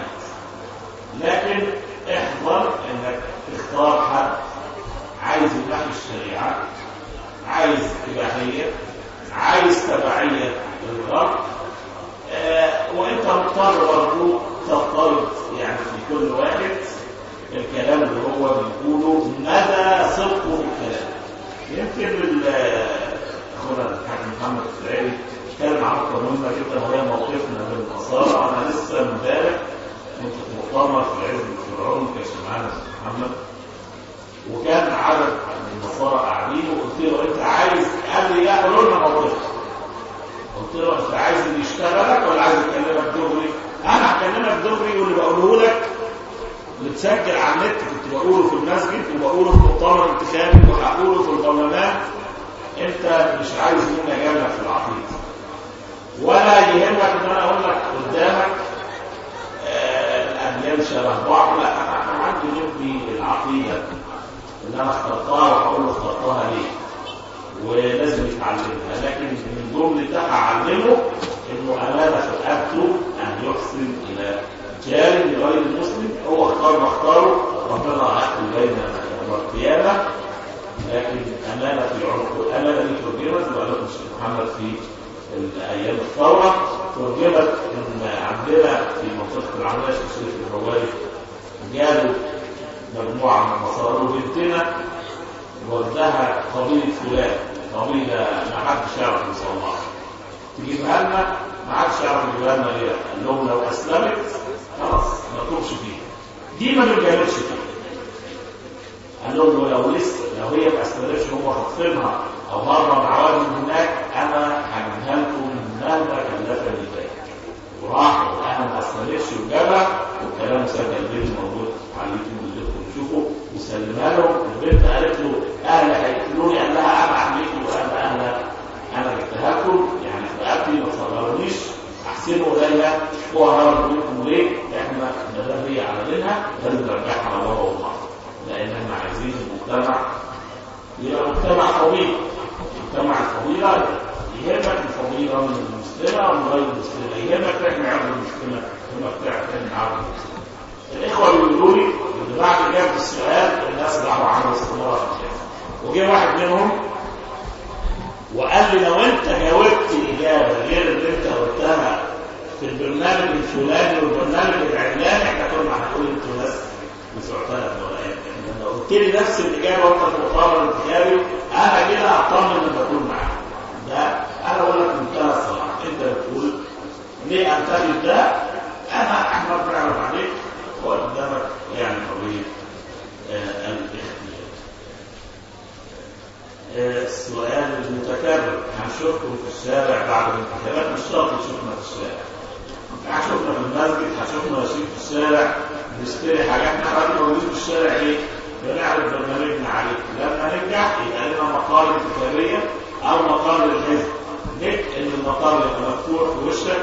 لكن احذر انك تختار حد عايز ينحي الشريعه عايز اباحيه عايز تبعيه للغرب آه وانت مضطر برضه تفترض يعني في كل واحد الكلام اللي هو بيقوله مدى صدقه في الكلام يمكن ال- اخونا الحاج محمد السعيدي اتكلم عن نقطه مهمه جدا وهي موقفنا من النصارى انا لسه امبارح كنت في مؤتمر في عز الفرعون ما كانش معانا أستاذ محمد وكان عدد من النصارى قاعدين وقلت له انت عايز قال لي لا قولوا لنا موقفك قلت له انت عايز اللي يشتغلك ولا عايز يكلمك دغري؟ انا هكلمك دغري واللي بقوله لك متسجل على النت كنت بقوله في المسجد وبقوله في مؤتمر انتخابي وهقوله في البرلمان انت مش عايز مني اجاملك في العقيده ولا يهمك ان انا اقول لك قدامك آه، الاديان شبه بعض لا انا أنا عندي نبي العقيده اللي انا اخترتها وهقول له اخترتها ليه ولازم يتعلمها لكن من جمله ده هعلمه انه امانه في رقبته ان يحسن الى جار لغير المسلم هو اختار ما اختاره ربنا هيحكم بيننا يوم القيامه لكن امانه في عنقه الامانه دي ترجمت وقال لكم الشيخ محمد في ايام الثوره ترجمت ان عندنا في منطقه العماش في شركه الهواري جابوا مجموعه من النصارى وبنتنا ودها قبيله فلان قبيله ما حدش يعرف يوصلها تجيبها لنا ما حدش يعرف يجيبها لنا غيرها قال لهم لو اسلمت خلاص ما تروحش فيها دي ما بنجاملش فيها قال لهم لو لسه لو هي ما استمرتش هم خاطفينها او مره مع واد من هناك انا هجيبها لكم مهما كلفني ذلك وراح انا ما استمرتش وجابها والكلام مسجل بيني موجود على اليوتيوب اللي تدخلوا تشوفوا وسلمها لهم البنت قالت له اهلي هيقتلوني قال لها انا احميكي وانا اهلا انا جبتها لكم يعني في رقبتي ما تصغرونيش احسنوا اليها وهرب منكم ليه؟ احنا ما دام هي على دينها لازم نرجعها على بابا وماما لان احنا عايزين المجتمع يبقى مجتمع طويل مجتمع الفضيلة يهمك الفضيلة من المسلمة ومن غير المسلمة يهمك تحمي عرض المسلمة يهمك تحمي عرض المسلمة الإخوة بيقولوا لي إن بعد إجابة السؤال الناس دعوا عنه استمرار في الجامعة وجه واحد منهم وقال لي لو أنت جاوبت إجابة غير اللي أنت قلتها في البرنامج الفلاني والبرنامج العلاني احنا كنا هنقول أنتوا ناس بتوع ثلاث ورقات لما قلت لي نفس الإجابة وأنت في المقابل الانتخابي أنا كده أطمن إن بكون معاك ده أنا بقول لك منتهى الصراحة أنت بتقول ليه أنتخب ده أنا أحمد بنعرف عليك وقدامك يعني قضية آه الاختيار آه السؤال المتكرر هنشوفكم في الشارع بعد الانتخابات مش شرط تشوفنا في الشارع هشوفنا في المسجد هشوفنا ماشيين في الشارع نشتري حاجات احنا موجودين في الشارع ايه بنعرض برنامجنا عليه لما ننجح يبقى لنا مقال انتخابيه او مقال للحزب نك ان المقال يبقى مفتوح في وشك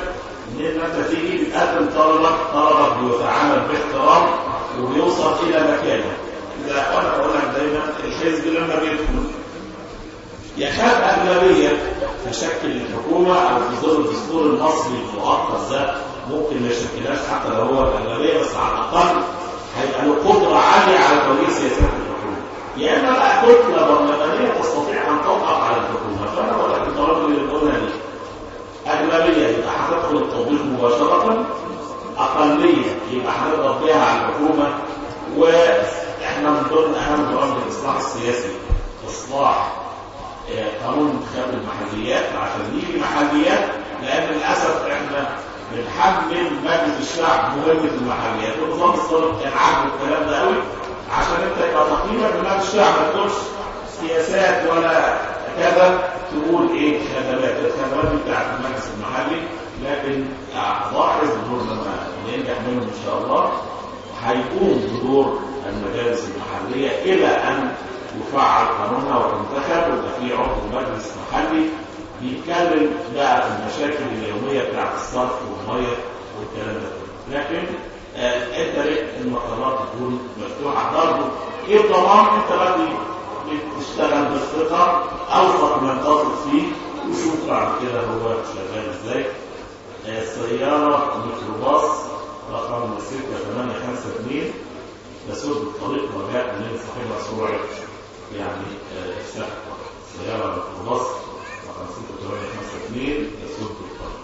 ان انت تيجي بتقدم طلبك طلبك بيتعامل باحترام وبيوصل الى مكانه اذا انا بقول لك دايما الحزب لما بيدخل يخاف اغلبيه في شكل الحكومه او في ظل الدستور المصري المؤقت ده ممكن ما يشكلهاش حتى لو هو الاغلبيه بس على الاقل هيبقى له قدره عاليه على تغيير سياسات الحكومه. يا اما بقى كتله برلمانيه تستطيع ان تضغط على الحكومه، فانا بقول لك القرار اللي بنقولها دي اغلبيه يبقى هتدخل التوظيف مباشره اقليه يبقى هنضغط بيها على الحكومه واحنا من ضمن اهم برامج الاصلاح السياسي اصلاح قانون انتخاب المحليات عشان يجي محليات لان للاسف احنا بنحمل مجلس الشعب مهمه المحليات والنظام السابق كان عاجبه الكلام ده قوي عشان انت يبقى تقييمك لمجلس الشعب ما تقولش سياسات ولا كذا تقول ايه خدمات الخدمات دي بتاعت المجلس المحلي لكن اعضاء حزب النور لما ينجح منهم ان شاء الله هيقوم بدور المجالس المحليه الى ان يفعل قانونها وتنتخب ويبقى في عضو مجلس محلي بيتكلم بقى في المشاكل اليوميه بتاعت الصرف والميه والكلام ده كله لكن آه انت ليه المقرات تكون مفتوحه برضه ايه الضمان انت بقى بتشتغل بالثقه اوثق من تثق فيه وشوف بعد كده هو شغال ازاي آه سياره ميكروباص رقم 6852 تسود الطريق وجاء من صاحبها سرعه يعني السحب سيارة ميكروباص رقم 6852 يسود الطريق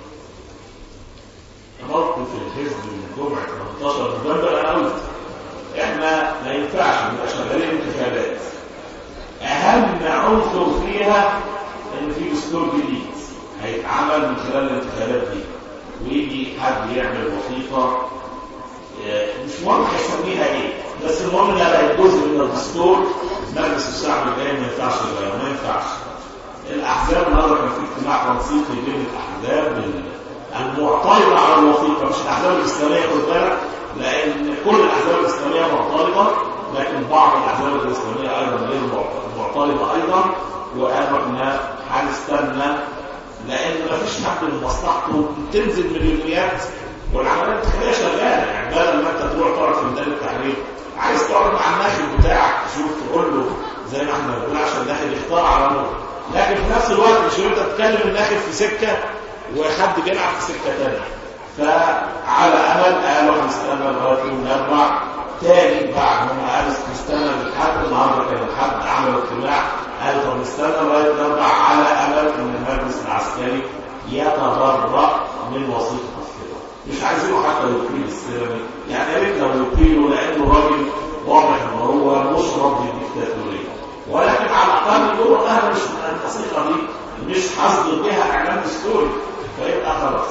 موقف الحزب من جمعة 18 نوفمبر أنا قلت إحنا ما ينفعش نبقى شغالين انتخابات أهم عنصر فيها إن في دستور جديد هيتعمل من خلال الانتخابات دي ويجي حد يعمل وظيفة مش مهم هيسميها ايه بس المهم انها بقت جزء من الدستور مجلس الشعب الجاي ما ينفعش يغير ما ينفعش الاحزاب النهارده كان في اجتماع تنسيقي بين الاحزاب المعترضه على الوثيقه مش الاحزاب الاسلاميه خد بالك لان كل الاحزاب الاسلاميه معترضه لكن بعض الاحزاب الاسلاميه ايضا غير معترضه ايضا وقالوا احنا هنستنى لان ما فيش حد من مصلحته تنزل مليونيات والعمليه الانتخابيه شغاله يعني بدل ما انت تروح تقعد في ميدان التحرير عايز تقعد مع الناخب بتاعك تشوف تقول له زي ما احنا بنقول عشان الناخب يختار على نور لكن في نفس الوقت مش انت تتكلم الناخب في سكه وحد بيلعب في سكه ثانيه فعلى امل قالوا هنستنى لغايه يوم الاربع تاني بعد ما قالوا نستنى للحد النهارده كان الحد عملوا اجتماع قالوا طب نستنى لغايه الاربع على امل ان المجلس العسكري يتبرأ من وثيقه مش عايزينه حتى يقيل السلمي يعني يا ريت لو يقيله لانه راجل واضح ان هو مش راضي بالديكتاتوريه ولكن على الاقل يقولوا انا مش الوثيقه دي مش هصدر بها اعلان دستوري فيبقى خلاص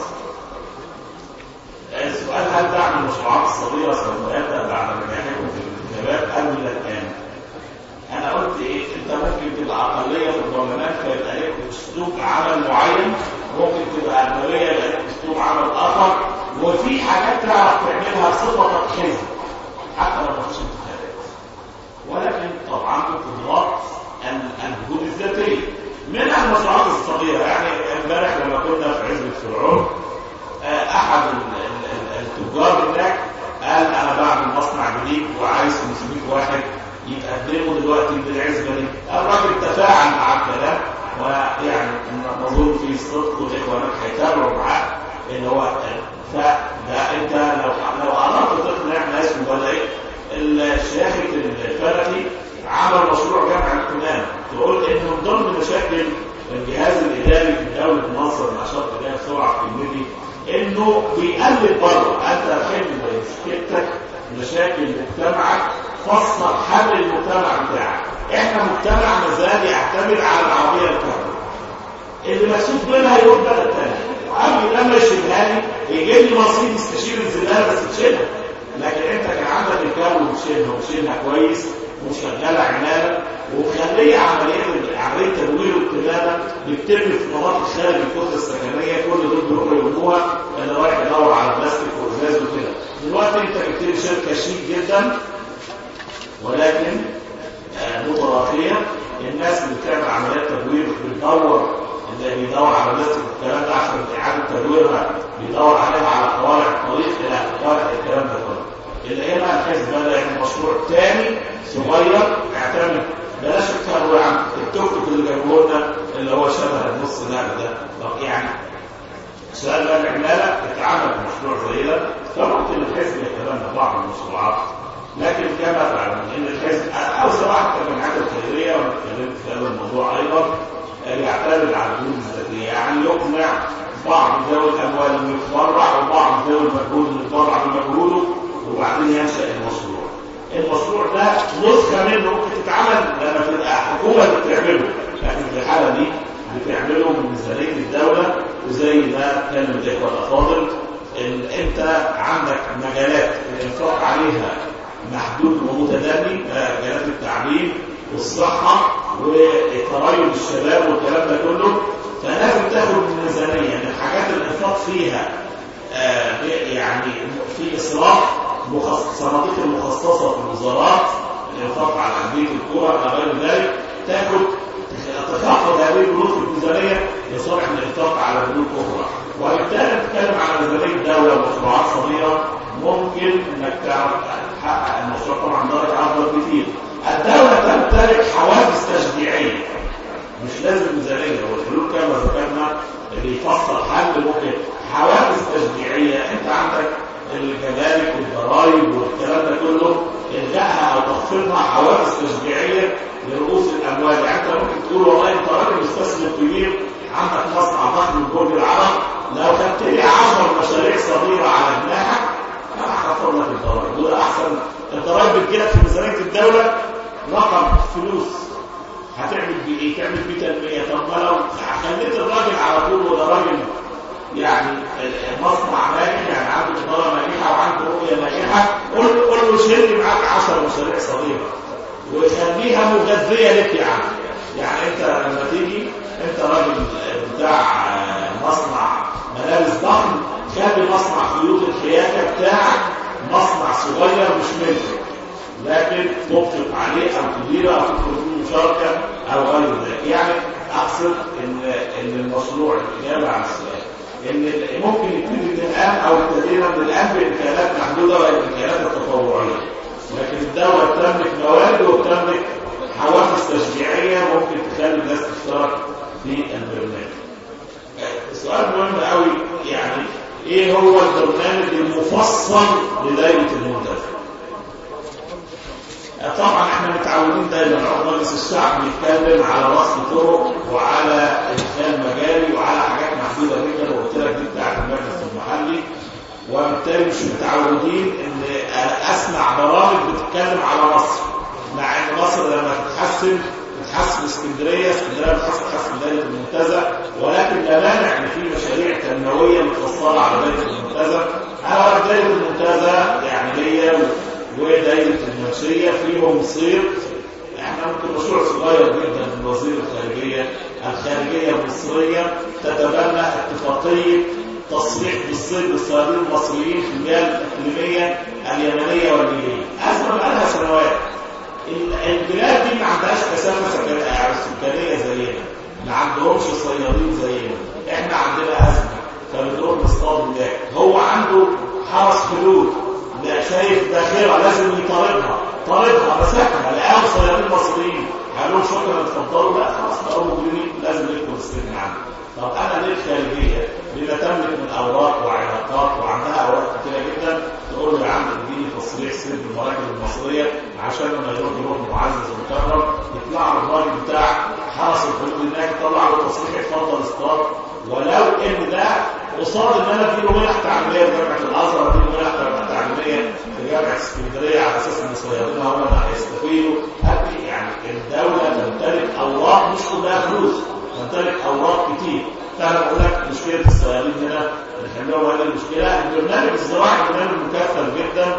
السؤال هل دعم المشروعات الصغيره سوف يبدا بعد نجاحكم في الانتخابات ام الى الان؟ انا قلت ايه؟ انت ممكن تبقى اقليه في البرلمان فيبقى لك اسلوب عمل معين ممكن تبقى اغلبيه يبقى لك اسلوب عمل اخر وفي حاجات تعرف تعملها صفتك حزب حتى لو ما فيش انتخابات ولكن طبعا بقدرات الجهود الذاتيه منها المشروعات الصغيره يعني امبارح لما كنا في عزبه فرعون احد التجار هناك قال انا بعمل مصنع جديد وعايز 500 واحد يتقدموا دلوقتي بالعزبه دي الراجل تفاعل مع الكلام ويعني نظن في صدق والاخوانات هيتابعوا معاه ان هو فده انت لو لو اردت تقنع ناس مبادئ الشيخة الفلكي عمل مشروع جامع الكنان تقول ان من ضمن مشاكل الجهاز الاداري في دوله مصر نشاط اليها بسرعه في النادي انه بيقلل بره انت حل مشكلتك مشاكل مجتمعك فصل حل المجتمع بتاعك احنا مجتمع مازال يعتمد على العربيه الكهرباء اللي مسؤول منها يروح بلد تاني قبل لما يشيلها لي يجيب لي مرسيدس تشيل الزباله بس تشيلها لكن انت كان عندك الكون وتشيلها وتشيلها كويس وشغاله عنايه ومخليه عمليه عمليه تدوير القلاده بتتم في مناطق خارج الكتله السكنيه كل دول بيروحوا يرموها اللي رايح يدور على بلاستيك وازاز وكده دلوقتي انت جبت لي شركه شيك جدا ولكن متراخيه الناس اللي بتعمل عمليات تدوير بتدور اللي بيدور على لسه الكلام ده عشان اعاده تدويرها بيدور عليها على قوارع الطريق الى قوارع الكلام ده كله اللي هنا الحزب بدا يعمل مشروع تاني صغير يعتمد بلاش الكهرباء يا عم التوك توك اللي جابوه لنا اللي هو شبه النص نقل ده طب يعني سؤال بقى العماله اتعمل مشروع زي ده فممكن الحزب يتبنى بعض المشروعات لكن كما تعلم ان الحزب او سواء الجمعيات الخيريه وانا اتكلمت في هذا الموضوع ايضا يعتمد على الجهود الذاتيه يعني يقنع بعض ذوي الاموال انه يتبرع وبعض ذوي المجهود انه يتبرع بمجهوده وبعدين ينشا المشروع. المشروع ده نسخه منه ممكن تتعمل لما تبقى حكومه بتعمله لكن في الحاله دي بتعمله من ميزانيه الدوله وزي ما كان الاخوه الافاضل ان انت عندك مجالات الانفاق عليها محدود ومتدني مجالات التعليم والصحه وتريب الشباب والكلام ده كله فلازم تاخد من الميزانيه يعني الحاجات اللي الانفاق فيها آه يعني في اسراف مخصص صناديق المخصصه في الوزارات الانفاق على انديه الكوره الى غير ذلك تاخد تخفض هذه البنود في الميزانيه لصالح الانفاق على بنود اخرى وبالتالي بتتكلم على ميزانيه الدوله ومشروعات صغيره ممكن انك تعرف تحقق المشروع طبعا درجه افضل كتير الدوله تمتلك حوافز تشجيعيه مش لازم ميزانيه هو الحلول كما ذكرنا اللي يفصل حل ممكن حوافز تشجيعيه انت عندك الجمارك والضرائب والكلام ده كله الغائها او تخفيضها حوافز تشجيعيه لرؤوس الاموال يعني انت ممكن تقول والله انت راجل مستثمر كبير عندك مصنع ضخم من برج العرب لو خدت لي 10 مشاريع صغيره على جناحك انا هخفض لك الضرائب وده احسن الضرائب بتجيلك في ميزانيه الدوله رقم فلوس هتعمل بيه ايه؟ تعمل بيه تنميه طب ما لو خليت الراجل على طول وده راجل يعني مصنع ناجح يعني عنده اداره ناجحه وعنده رؤيه ناجحه قول قول له شيل لي معاك 10 مشاريع صغيره وخليها مغذيه لك يا عم يعني انت لما تيجي انت راجل بتاع مصنع ملابس ضخم خلي مصنع خيوط الحياكه بتاعك مصنع صغير مش ملكك لكن تطلق عليه او تديره او تدخل فيه مشاركه او غير ذلك يعني اقصد ان ان المشروع الاجابه على السؤال ان ممكن يبتدي من الان او ابتدينا من الان بامكانيات محدوده والامكانيات التطوعيه لكن الدوله بتملك مواد وبتملك حوافز تشجيعيه ممكن تخلي الناس تشترك في البرنامج. سؤال مهم قوي يعني ايه هو البرنامج المفصل لدائره المنتزه؟ طبعا احنا متعودين دايما عضو مجلس الشعب بيتكلم على رسم طرق وعلى ادخال مجاري وعلى حاجات محدوده جدا وقلت لك دي بتاعت المجلس المحلي وبالتالي مش متعودين ان اسمع برامج بتتكلم على مصر مع ان مصر لما تتحسن تتحسن اسكندريه اسكندريه بتحسن تحسن دايره المنتزه ولكن لا مانع ان في مشاريع تنمويه متفصله على دايره المنتزه انا دايره المنتزه يعني ليا ودايره المنشيه فيهم صير احنا ممكن مشروع صغير جدا من وزير الخارجيه الخارجيه المصريه تتبنى اتفاقيه تصريح بالصيد للصيادين المصريين في المياه الاقليميه اليمنيه والليبيه ازمه بقالها سنوات البلاد دي ما عندهاش كثافه سكانيه زينا ما عندهمش صيادين زينا احنا عندنا ازمه فبنروح نصطاد هناك هو عنده حرس حدود لا شايف داخلها لازم يطاردها طاردها مسكها لقاهم صيادين مصريين قالوا لهم شكرا اتفضلوا لا خلاص بقوا مجرمين لازم يدخل السجن عنه طب انا ليه الخارجيه بما تملك من اوراق وعلاقات وعندها اوراق كتيره جدا تقول له يا عم اديني تصريح سر المراكز المصريه عشان لما يروح يروح معزز ومكرم يطلع له الراجل بتاع حرس الحدود هناك يطلع له تصريح اتفضل اصطاد ولو ان ده قصاد ان انا اديله منح تعليميه في جامعه الازهر اديله منح تعليميه في جامعه اسكندريه على اساس ان صيادينها هم اللي هيستفيدوا يعني الدوله تمتلك اوراق مش كلها فلوس تمتلك اوراق كتير فانا بقول لك مشكله الصيادين هنا نحلهم هذه المشكله البرنامج الزراعي برنامج مكثف جدا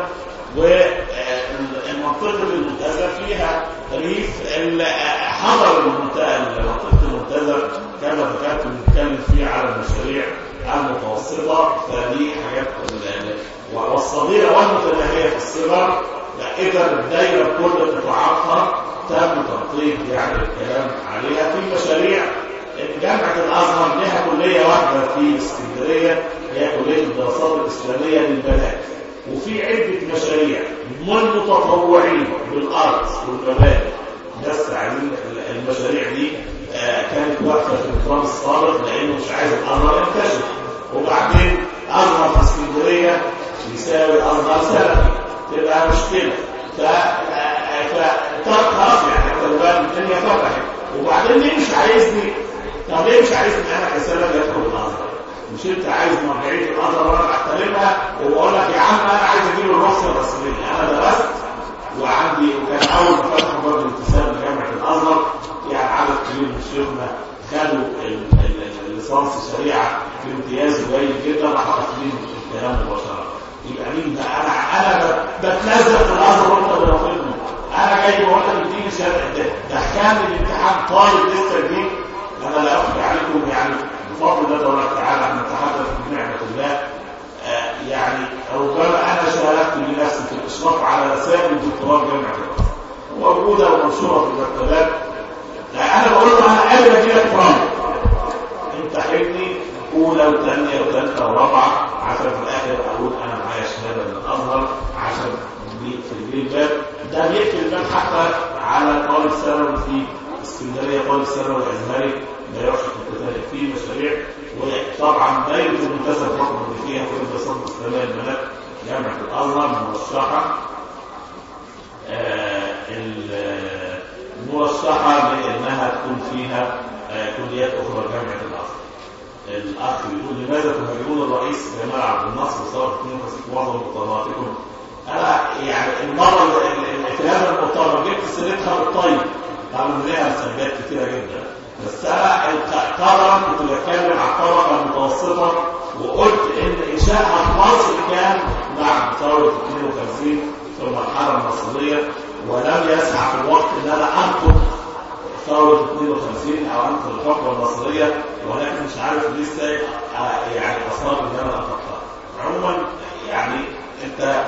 والمنطقه المنتزه فيها ريف حضر منطقه المنتزه كما ذكرت بنتكلم فيه على المشاريع المتوسطه فدي حاجات والصغيره والمتناهيه في الصغر اذا الدايره بكل قطاعاتها تم تنطيق يعني الكلام عليها في مشاريع ان جامعه الازهر لها كليه واحده في اسكندريه هي كليه الدراسات الاسلاميه للبنات وفي عده مشاريع من متطوعين بالارض والمباني ناس عايزين المشاريع دي آه، كانت واقفه في النظام السابق لانه مش عايز الازهر ينتشر وبعدين ازهر في اسكندريه يساوي ازهر سلفي تبقى مشكله ف ف خلاص يعني حتى بقى الدنيا فتحت وبعدين ليه مش عايزني طب ليه مش عايزني انا كسلفي ادخل الازهر مش انت عايز مرجعيه الازهر وانا بحترمها وبقول لك يا عم انا عايز اجيب الرخصه الرسميه انا درست وعندي وكان اول ما فتحوا باب الانتساب لجامعه الازهر يعني عدد كبير من شيوخنا خدوا ال- ال- الليسانس شريعه في امتياز جيد جدا راحوا واخدين الكلام مباشره يبقى مين ده انا انا بتنزل في الازهر وانت بتاخدني انا جاي بقول لك اديني شهاده دخلني الامتحان طالب لسه جديد انا لا اخفي عليكم يعني بفضل الله تبارك وتعالى احنا نتحدث بنعمه الله آه، يعني ربما انا شاركت بنفسي في الاشراف على رسائل الدكتوراه جامعه الازهر موجوده ومنشوره في المكتبات لا انا بقول له انا قابل اجي لك فرنك انت حبني اولى وثانيه وثالثه ورابعه عشان في الاخر اقول انا معايا شهاده من الازهر عشان دي في الجرين باب ده بيقفل الباب حتى على طالب ثانوي في اسكندريه طالب ثانوي ازهري ما يعرفش القتال فيه مشاريع وطبعا دايره المنتسب الحكم اللي فيها في الدراسات الاسلاميه البنات جامعه الازهر مرشحه آه، ال- مرشحه لانها تكون فيها آه، كليات اخرى جامعه الازهر الاخ بيقول لماذا تهاجمون الرئيس جمال عبد الناصر وصار في معظم مقرراتكم انا يعني المره اللي- اللي في هذا المؤتمر جبت سيرتها بالطيب طبعا ليها سلبيات كثيره جدا بس انا الق- قدرا كنت بتكلم عن الطبقه المتوسطه وقلت ان انشائها في مصر كان بعد ثوره 52 في المرحله المصريه ولم يسع في الوقت ان انا انقذ ثورة 52 أو أنت الحكومة المصرية ولكن مش عارف لسه آه، يعني أصاب إن أنا أفكر عموما يعني أنت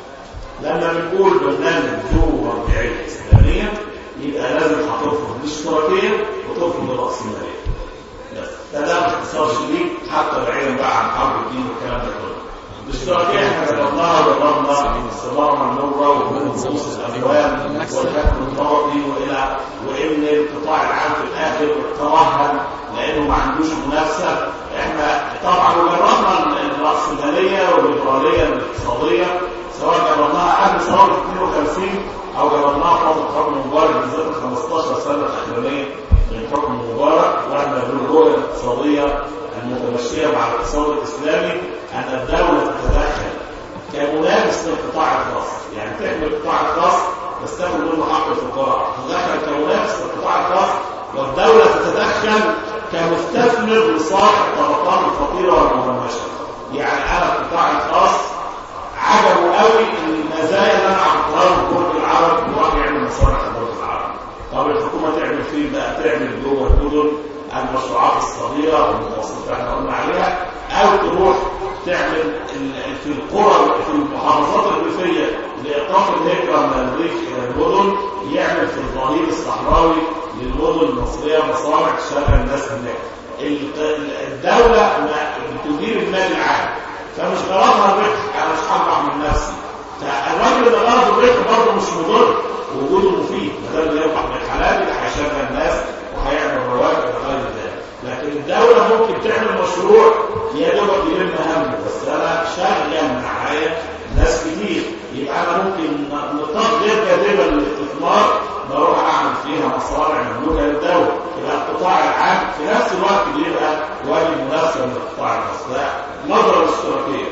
لما بنقول برنامج ذو مرجعية إسلامية يبقى لازم هترفض الاشتراكية وترفض الرأسمالية بس ده ده باختصار شديد حتى بعيدا بقى عن حرب الدين والكلام ده كله الاشتراكية احنا جربناها وجربنا استمرارنا النورة ومن نصوص الأموال والحكم الطبقي وإلى وإن القطاع العام في الآخر ترهن لأنه ما عندوش منافسة احنا طبعا وجربنا الرأسمالية والليبرالية الاقتصادية سواء جربناها قبل ثورة 52 أو جربناها في فترة حكم مبارك بالذات ال 15 سنة الأخرانية من حكم مبارك واحنا بالرؤية الاقتصادية المتمشية مع الاقتصاد الإسلامي أن الدولة تتدخل كمنافس للقطاع الخاص يعني تحمي القطاع الخاص بس تاخد منه حق الفقراء تتدخل كمنافس للقطاع الخاص والدولة تتدخل كمستثمر لصالح الطبقات الفقيرة والمهمشة يعني أنا القطاع الخاص عجبوا قوي المزايا اللي انا عملتها له برج العرب وراح يعمل مصالح برج العرب طب الحكومه تعمل فين بقى تعمل جوه المدن المشروعات الصغيره والمتوسطه اللي احنا قلنا عليها او تروح تعمل ال- في القرى في المحافظات الريفيه لايقاف الهجره من الريف الى المدن يعمل في الظهير الصحراوي للمدن المصريه مصانع تشغل الناس هناك ال- الدوله ما- بتدير المال العام فمش غرضها الربح انا مش هربح من نفسي فالراجل اللي غرضه الربح برضه مش مضر وجوده مفيد ما دام بيربح من الحلال يبقى هيشغل الناس وهيعمل رواتب وغير ذلك لكن الدولة ممكن تعمل مشروع يا دوبك يلم همه بس انا شغل معايا ناس كتير يبقى انا ممكن نطاق غير جاذبه للاستثمار بروح اعمل فيها مصانع مملوكه للدوله يبقى القطاع العام في نفس الوقت بيبقى واجب منافسه من القطاع الخاص ده نظره الاشتراكيه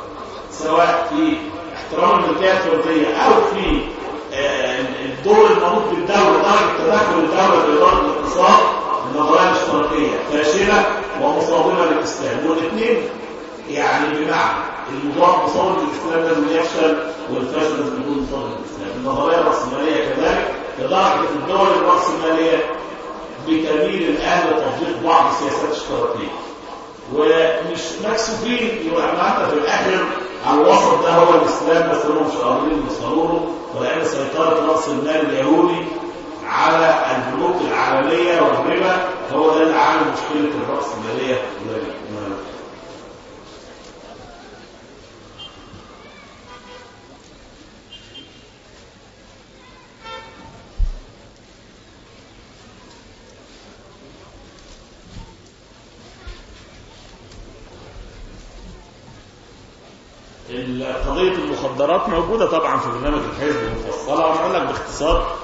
سواء في احترام الملكيه الفرديه او في آه، الدور المنوط بالدوله درجه تدخل الدوله في اداره الاقتصاد النظريه الاشتراكيه فاشله ومصادمه للاسلام والاثنين يعني بمعنى المضاد مصادمه الاسلام لازم يفشل والفشل لازم يكون مصادمه الاسلام النظريه الراسماليه كذلك لدرجه الدول الراسماليه بتميل الان لتطبيق بعض السياسات الاشتراكيه ومش مكسوفين يبقى ما انت في الاخر على الوسط ده هو الاسلام بس هم مش قادرين يوصلوا له ولان سيطره راس المال اليهودي على البنوك العالميه والربا هو ده اللي عامل مشكله الراسماليه قضية المخدرات موجودة طبعا في برنامج الحزب المفصلة وأنا أقول لك باختصار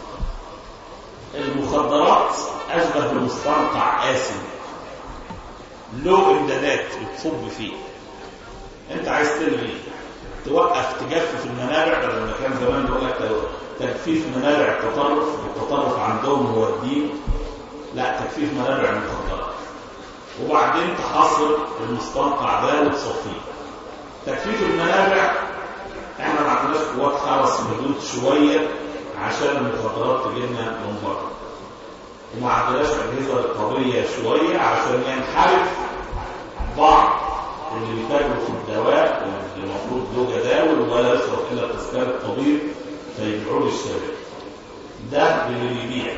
المخدرات أشبه بمستنقع آسن له إمدادات بتصب فيه أنت عايز تلغي توقف تجفف المنابع بدل ما كان زمان بيقول لك تجفيف منابع التطرف التطرف عندهم هو الدين لا تجفيف منابع المخدرات وبعدين تحصر المستنقع ده وتصفيه تكفيف المنابع احنا ما عندناش قوات حرس حدود شويه عشان المخدرات تجينا من بره وما عندناش اجهزه رقابيه شويه عشان ينحرف بعض اللي بيتاجروا في الدواء اللي المفروض له جداول ولا يصرف الا تذكره الطبيب فيبيعوه للشباب ده اللي بيبيع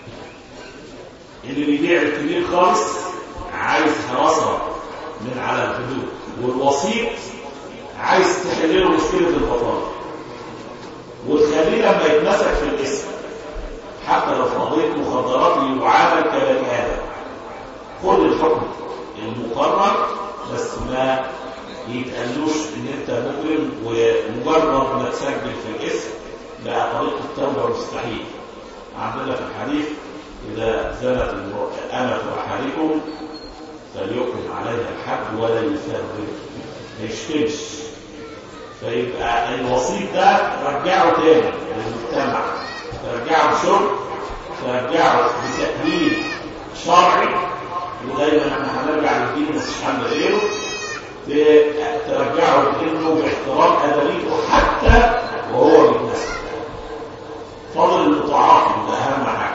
اللي بيبيع الكبير خالص عايز حراسه من على الحدود والوسيط عايز تحل له مشكله البطاله وتخليه لما يتمسك في الاسم حتى لو في قضيه مخدرات يعامل كبني ادم خد الحكم المقرر بس ما يتقالوش ان انت مجرم ومجرد ما تسجل في الاسم بقى طريق التوبه مستحيل عندنا في الحديث اذا زنت امه احدكم فليكن عليها الحد ولا يفرق ما يشتمش فيبقى الوسيط ده رجعه تاني للمجتمع ترجعه بشرب ترجعه بتأهيل شرعي ودايما احنا هنرجع للدين بس مش هنعمل غيره ترجعه لانه باحترام ادبيته حتى وهو بيتنسى فضل المتعاطي ده اهم حاجه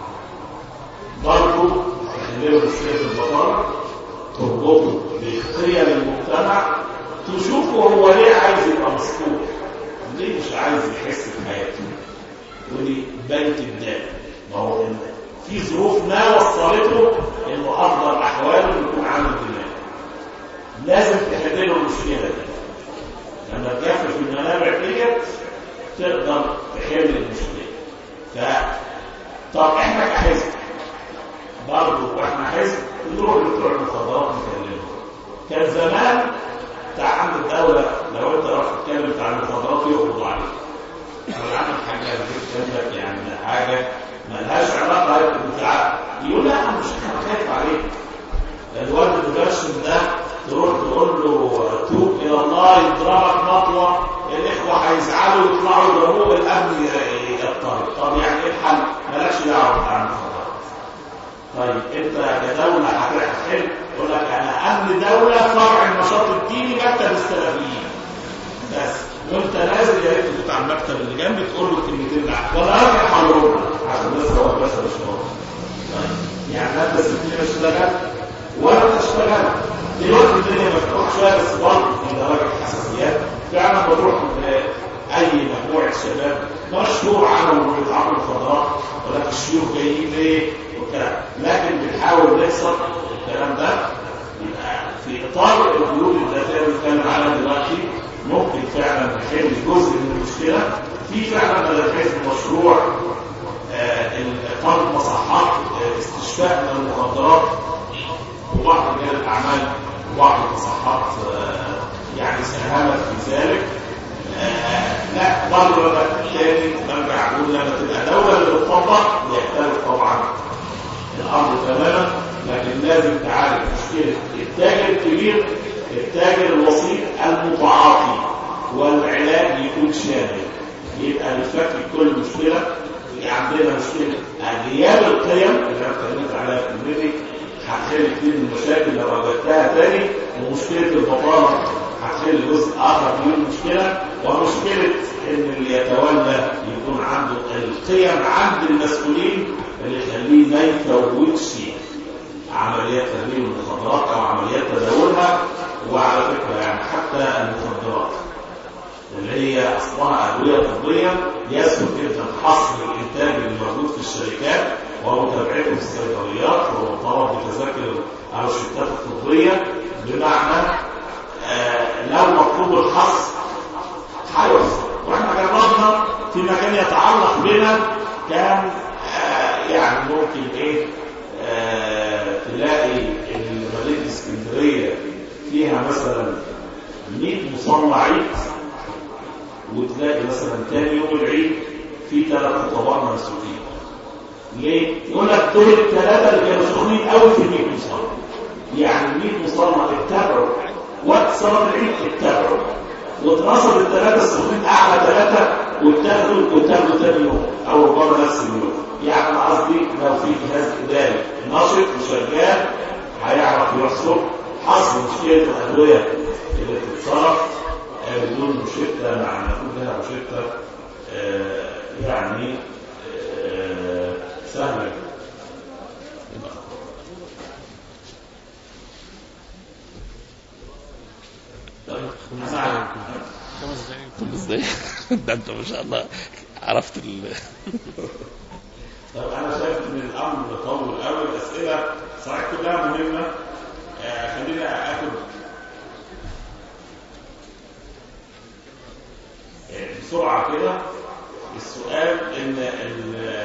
برضه تحلله مشكله البطاله تربطه بقيم المجتمع تشوفه هو ليه عايز يبقى مسطور ليه مش عايز يحس بحياته ودي بنت الدم ما هو في ظروف ما وصلته انه افضل احواله يكون عامل دماغ لازم تحل له المشكله دي لما تجفف المنابع ديت تقدر تحل المشكله ف طب احنا كحزب برضه واحنا حزب نروح لبتوع المخدرات نكلمهم كان زمان بتاع عند الدولة لو انت راح تتكلم بتاع المخدرات يقبض عليك لو عمل حاجة جنبك يعني حاجة ملهاش علاقة بتاع يقول لا انا مش انا خايف عليك الواد المجشم ده تروح تقول له توب الى الله يضربك مطوه الاخوه هيزعلوا يطلعوا يضربوه الامن يضطرب طب يعني ايه الحل؟ مالكش دعوه بتاع المخدرات طيب انت كدوله هتحل يقول لك انا امن دوله فرع النشاط الديني مكتب السلفيين بس وانت نازل يا ريت تفوت على المكتب اللي جنبي تقول له كلمتين ده ولا راجع حضرتك عشان بس هو بس مش طيب يعني لا انت سبتني اشتغل ولا انت اشتغل دلوقتي الدنيا مفتوحه شويه بس برضه في درجه حساسيات فعلا بتروح اي مجموعه شباب مشهور عنهم بيتعاملوا مخدرات ولكن الشيوخ جايين ليه وكلام لكن بنحاول نكسر الكلام ده يبقى في اطار الحلول الذاتيه اللي بنتكلم عليها دلوقتي ممكن فعلا نحل جزء من المشكله في فعلا مدارس مشروع اقامه مصحات استشفاء من المخدرات وبعض رجال الاعمال وبعض المصحات يعني ساهمت في ذلك لا برضه لما تاني برجع اقول لما تبقى دوله اللي بتطبق يختلف طبعا الامر تماما لكن لازم تعالج مشكله التاجر الكبير التاجر الوسيط المتعاطي والعلاج يكون شامل يبقى نفك كل مشكله عندنا مشكله غياب القيم اللي انا اتكلمت عليها في الميديك هتحل كتير من المشاكل لو واجهتها تاني ومشكله البطاله هتحل جزء اخر من المشكله ومشكله ان اللي يتولى يكون عنده القيم عند المسؤولين اللي يخليه ما يفوتش عمليات تهريب المخدرات او عمليات تداولها وعلى فكره يعني حتى المخدرات اللي هي اصلها ادويه طبيه يسهل جدا حصر الانتاج اللي موجود في الشركات ومتابعته في الصيدليات والطلب بتذاكر الروشتات الطبيه بمعنى آه لو مطلوب الحصر هيحصل واحنا جربنا في مكان يتعلق بنا كان آه يعني ممكن ايه آه تلاقي مدينه اسكندريه فيها مثلا 100 مصنع عيد وتلاقي مثلا تاني يوم العيد في ثلاث خطباء منسوخين ليه؟ يقول لك دول الثلاثه اللي كانوا سخنين قوي في 100 مصنع يعني 100 مصنع اتبعوا وقت صلاه العيد اتبعوا واتنصب الثلاثه السخنين اعلى ثلاثه واتاخدوا واتاخدوا ثاني يوم او ربما نفس اليوم يعني انا قصدي لو في جهاز اداري نشط وشغال هيعرف يحصل حصر مشكله الادويه اللي بتتصرف بدون مشكله مع نقول لها مشكله يعني آه سهله خمس دقايق خمس دقايق ده انت ما شاء الله عرفت ال طب انا شايف ان الامر طول قوي الاسئله صحيح كلها مهمه آه خليني اخد بسرعه كده السؤال ان ال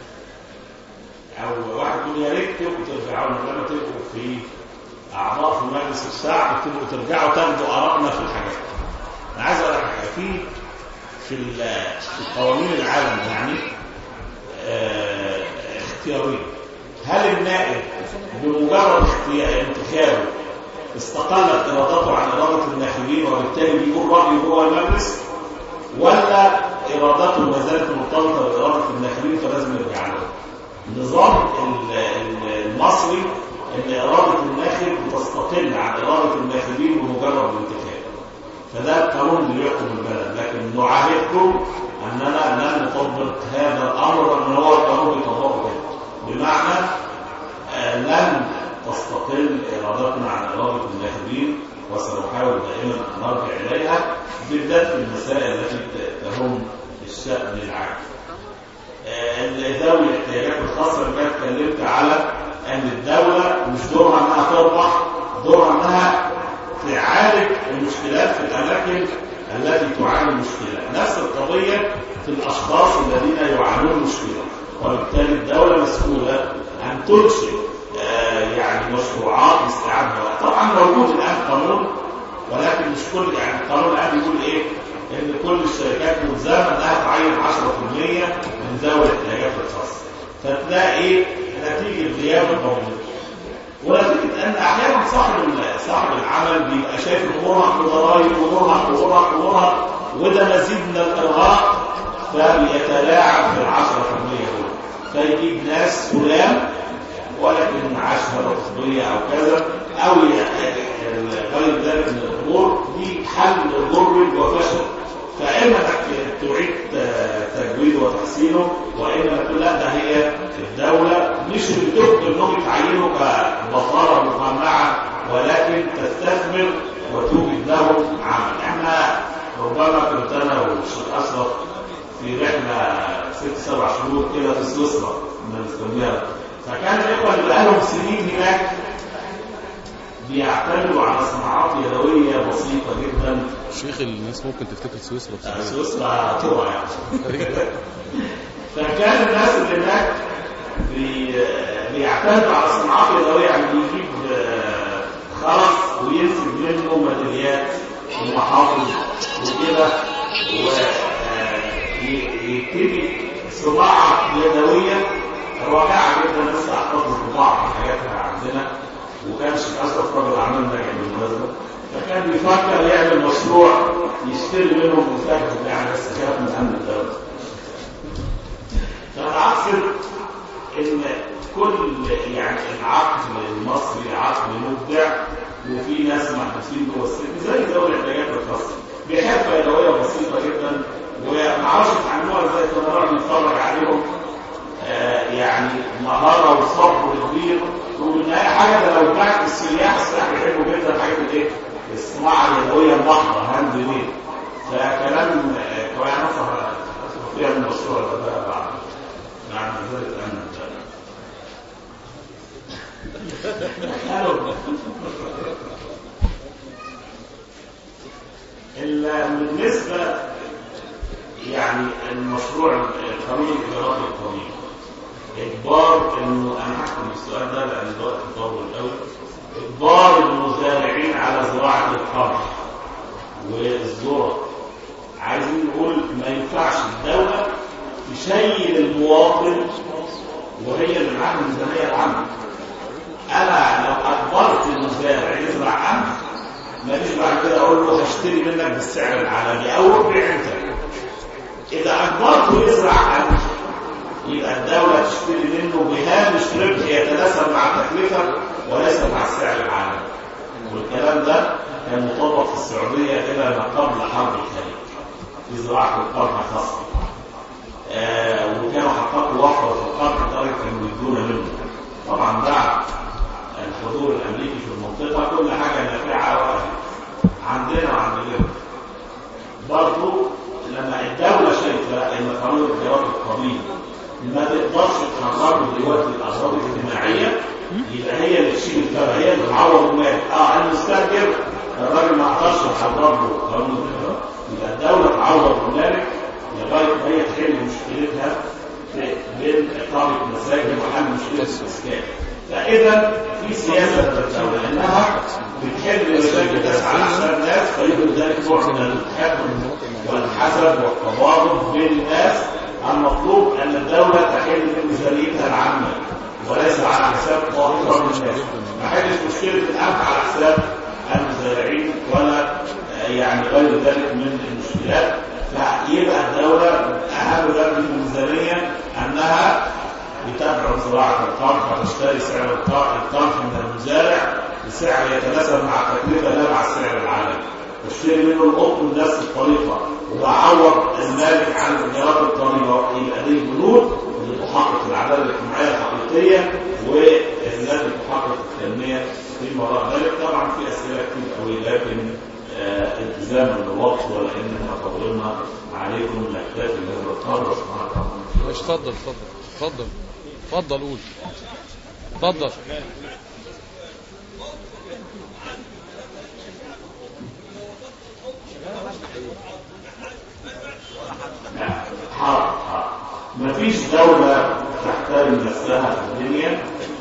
او واحد يقول يا ريت تبقوا ترجعوا لما تبقوا في اعضاء في مجلس الشعب تبقوا ترجعوا تاخدوا ارائنا في الحاجات انا عايز اقول لك في في في قوانين العالم يعني اه اختيارين هل النائب بمجرد انتخابه استقلت ارادته عن اراده الناخبين وبالتالي بيقول رايه هو المجلس ولا ارادته ما زالت مرتبطه باراده الناخبين فلازم يرجع له النظام المصري ان اراده الناخب بتستقل عن اراده الناخبين بمجرد الانتخاب فده القانون اللي يحكم البلد لكن نعاهدكم اننا لن نطبق هذا الامر ان هو القانون بيطبقه كده بمعنى آه لن تستقل ارادتنا عن اراده الناخبين وسنحاول دائما ان نرجع اليها بالذات في المسائل التي تهم الشان العام. آه ذوي الاحتياجات الخاصه اللي اتكلمت على ان الدوله مش دورها انها تربح دورها انها تعالج المشكلات في الاماكن التي تعاني مشكله نفس القضيه في الاشخاص الذين يعانون مشكله وبالتالي الدوله مسؤوله ان تنشئ آه يعني مشروعات لاستيعاب طبعا موجود الان قانون ولكن مش كل يعني القانون الان بيقول ايه ان كل الشركات ملزمه انها تعين 10% من ذوي الاحتياجات الخاصه فتلاقي نتيجه غياب الموجود ونتيجه ان احيانا صاحب صاحب العمل بيبقى شايف مرهق بضرائب ومرهق ومرهق ومرهق وده مزيد من الارهاق فبيتلاعب في ال 10% دول فيجيب ناس فلان ولكن عاشها طبيه او كذا او غير ذلك من الامور دي حل ضر وفشل فاما انك تعيد تجويده وتحسينه واما تقول لا ده هي الدوله مش بتبقى انهم يتعينوا كبطاله مقنعه ولكن تستثمر وتوجد لهم عمل احنا ربما كنت انا والشيخ اشرف في رحله ست سبع شهور كده في سويسرا بنسميها فكان الاخوه اللي بقالهم سنين هناك بيعتمدوا على صناعات يدويه بسيطه جدا شيخ الناس ممكن تفتكر سويسرا بصراحه سويسرا طبعا يعني فكان الناس اللي هناك بي... بيعتمدوا على صناعات يدويه يعني بيجيب خرز وينسج منه ميداليات ومحافظ وكده ويبتدي صناعه يدويه رائعه جدا لسه احتفظ ببعض حاجاتها عندنا وكان الشيخ اشرف راجل اعمال ناجح بالمناسبه فكان بيفكر يعمل مشروع يشتري منهم مساحه يعني بس كانت من امن الدوله فانا اقصد ان كل يعني العقل المصري عقل مبدع وفي ناس محبوسين جوه السجن زي ذوي الاحتياجات الخاصه بيحب يدويه بسيطه جدا وما اعرفش يتعلموها ازاي كنا نقعد نتفرج عليهم آه يعني مهاره وصبر كبير والنهايه حاجه ده لو بتاعت السياح السياح بيحبوا جدا حاجات الايه؟ الصناعه اليدويه المحضه هاند ميد فكلام ولا بقى بعد بعد ذلك أنا قالوا إلا بالنسبة يعني المشروع القانون الإجراءات القانوني إجبار إنه أنا هحكم السؤال ده لأن الوقت طول قوي إجبار المزارعين على زراعة القمح والذرة عايزين نقول ما ينفعش الدولة تشيل المواطن وهي اللي معاها الميزانية العامة أنا لو أجبرت المزارع يزرع قمح ماليش بعد كده أقول له هشتري منك بالسعر العالمي أو بيع أنت إذا أجبرته يزرع قمح يبقى الدولة تشتري منه بهامش ربح يتناسب مع التكلفة وليس مع السعر العالمي والكلام ده كان مطبق في السعودية إلى ما قبل حرب الخليج في زراعة القمح خاصة آه وكانوا حققوا وفرة في القمح لدرجة كانوا يدونا منه طبعا بعد الحضور الأمريكي في المنطقة كل حاجة نافعة وأهل عندنا وعند غيرنا برضه لما الدولة شايفة إن قانون الجواب القديم ما تقدرش تحرره دلوقتي الأسرار الاجتماعية يبقى هي اللي تشيل الفرق هي اللي تعوض المال اه المستاجر الراجل ما قدرش يحرر له قانون الجواب يبقى الدولة تعوض المالك لغاية ما هي تحل مشكلتها بين إقامة مساجد وحل مشكلة الإسكان فإذا في سياسة للدولة إنها بتحل مشاكل تسعى عشر الناس فيبقى ذلك نوع من الحكم والحسد والتضارب بين الناس المطلوب أن الدولة تحل من ميزانيتها العامة وليس على حساب طائفة من الناس ما حلش مشكلة الأمن على حساب المزارعين ولا يعني غير ذلك من المشكلات فيبقى الدولة أهم ذلك في الميزانية أنها بتدعم زراعة القمح وتشتري سعر القمح من المزارع بسعر يتناسب مع التكلفة لا مع السعر العالمي تشتري منه القطن بنفس الطريقة وأعوض المالك عن الإيجارات الطريقة يبقى دي البنود اللي تحقق العدالة الاجتماعية الحقيقية والتي تحقق التنمية في وراء ذلك طبعا في أسئلة كتير قوي لكن آه التزاما بالوقت ولأننا طولنا عليكم نكتفي بهذا القدر سبحانه وتعالى ماشي اتفضل اتفضل اتفضل اتفضل قول اتفضل حاضر حاضر مفيش دولة تحترم نفسها في الدنيا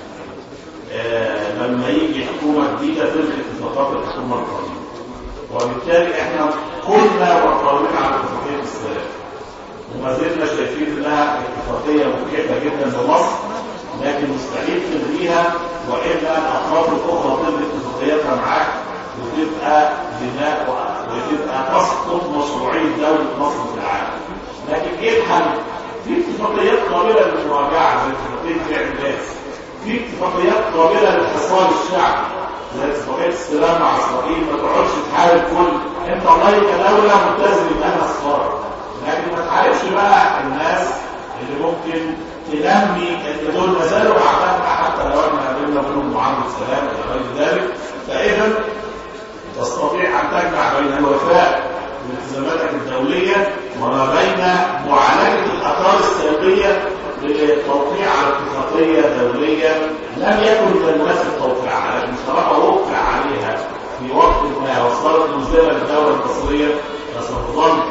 آه لما يجي حكومة جديدة تلغي اتفاقات الحكومة القديمة وبالتالي احنا كنا معترضين على اتفاقية السلام وما زلنا شايفين انها اتفاقية مكلفة جدا لمصر لكن مستحيل تلغيها والا الاطراف الاخرى تلغي اتفاقياتها معاك وتبقى بناء وتبقى تسقط مشروعية دولة مصر في العالم لكن ايه الحل؟ في اتفاقيات قابلة للمراجعة زي اتفاقية فعل الناس في اتفاقيات قابلة للحصار الشعبي زي اتفاقية السلام مع اسرائيل ما تقعدش تحارب كل انت والله كدولة ملتزم بأنها الصفارة لكن ما تحاربش بقى الناس اللي ممكن تنمي ان دول ما زالوا اعدائنا حتى لو احنا قابلنا منهم معاملة سلام الى غير ذلك فاذا تستطيع ان تجمع بين الوفاء بالتزاماتك الدولية وما بين معالجة الآثار السلبية للتوقيع على اتفاقية دولية لم يكن من المناسب التوقيع عليها لكن طالما وقع عليها في وقت ما وصلت ملزمة للدولة المصرية فستظل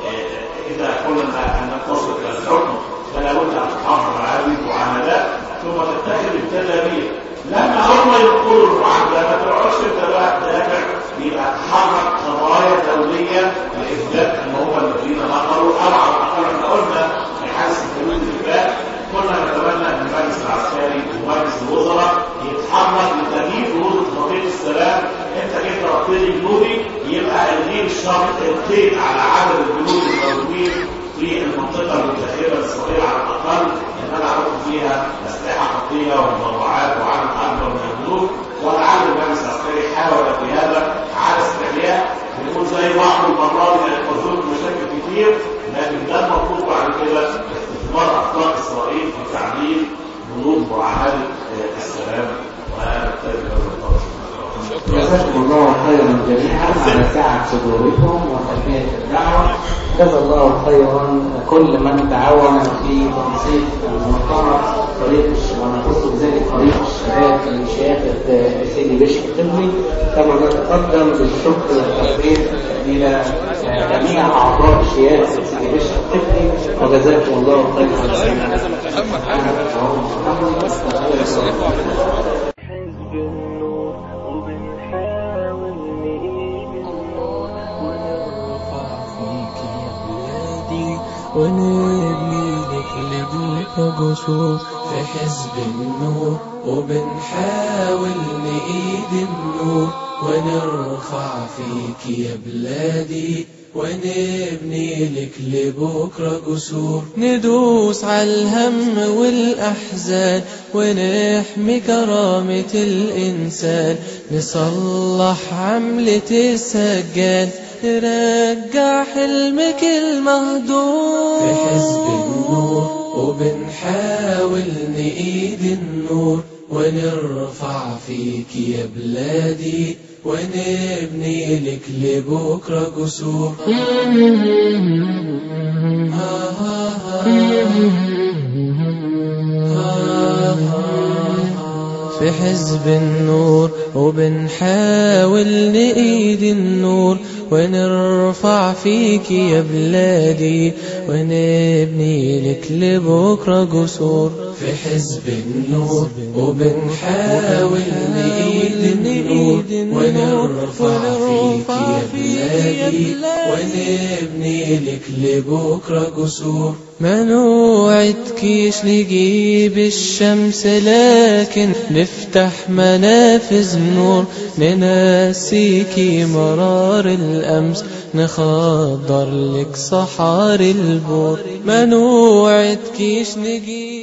إذا قلنا أن نتصل إلى الحكم فلا بد أن تحافظ على هذه المعاملات ثم تتخذ التدابير لما هم يقولوا المعاملة ما تقعدش انت بقى تدافع يبقى تحرك قضايا دولية لإثبات أن هم الذين نقلوا أو على الأقل احنا قلنا في حادث الحدود اللي فات كنا نتمنى أن المجلس العسكري ومجلس الوزراء يتحرك لتغيير بنود اتفاقية السلام أنت جيت ربط لي جنودي يبقى الغير الشرط القيد على عدد الجنود الموجودين في المنطقة المتأخرة الإسرائيلية على الأقل إن أنا أعرف فيها أسلحة خطية ومدرعات وعدد أكبر من الجنود ولعل المجلس العسكري حاول في هذا على استحياء يكون زي بعض المرات يحصلون مشاكل كتير لكن ده المطلوب بعد كده استثمار أخطاء إسرائيل في تعديل بنود معاهدة السلام وأنا أبتدي بهذا الطرف جزاكم الله خيرا جميعا على سعة صدوركم وخفية الدعوة جزا الله خيرا كل من تعاون في تنسيق المؤتمر فريق الش- ونخص بذلك فريق الشباب لشهادة سيدي بشر الطبي كما نتقدم بالشكر والتقدير إلى جميع أعضاء شهادة سيدي بشر الطبي وجزاكم الله خيرا حزب النور وبنحاول نقيم ونرفع فيك يا بلادي ونبني لك لبوك جسور في حزب النور وبنحاول نقيد النور ونرفع فيك يا بلادي ونبني لك لبكرة جسور ندوس على الهم والأحزان ونحمي كرامة الإنسان نصلح عملة السجان نرجع حلمك المهدور في حزب النور وبنحاول نقيد النور ونرفع فيك يا بلادي ونبني لك لبكرة جسور في حزب النور وبنحاول نقيد النور ونرفع فيك يا بلادي ونبني لك لبكرة جسور في حزب النور وبنحاول نقيد النور ونرفع فيك يا بلادي ونبني لك لبكرة جسور ما نوعدكيش نجيب الشمس لكن نفتح منافذ نور ننسيكي مرار الأمس نخضر لك صحاري البور ما نوعدكيش نجيب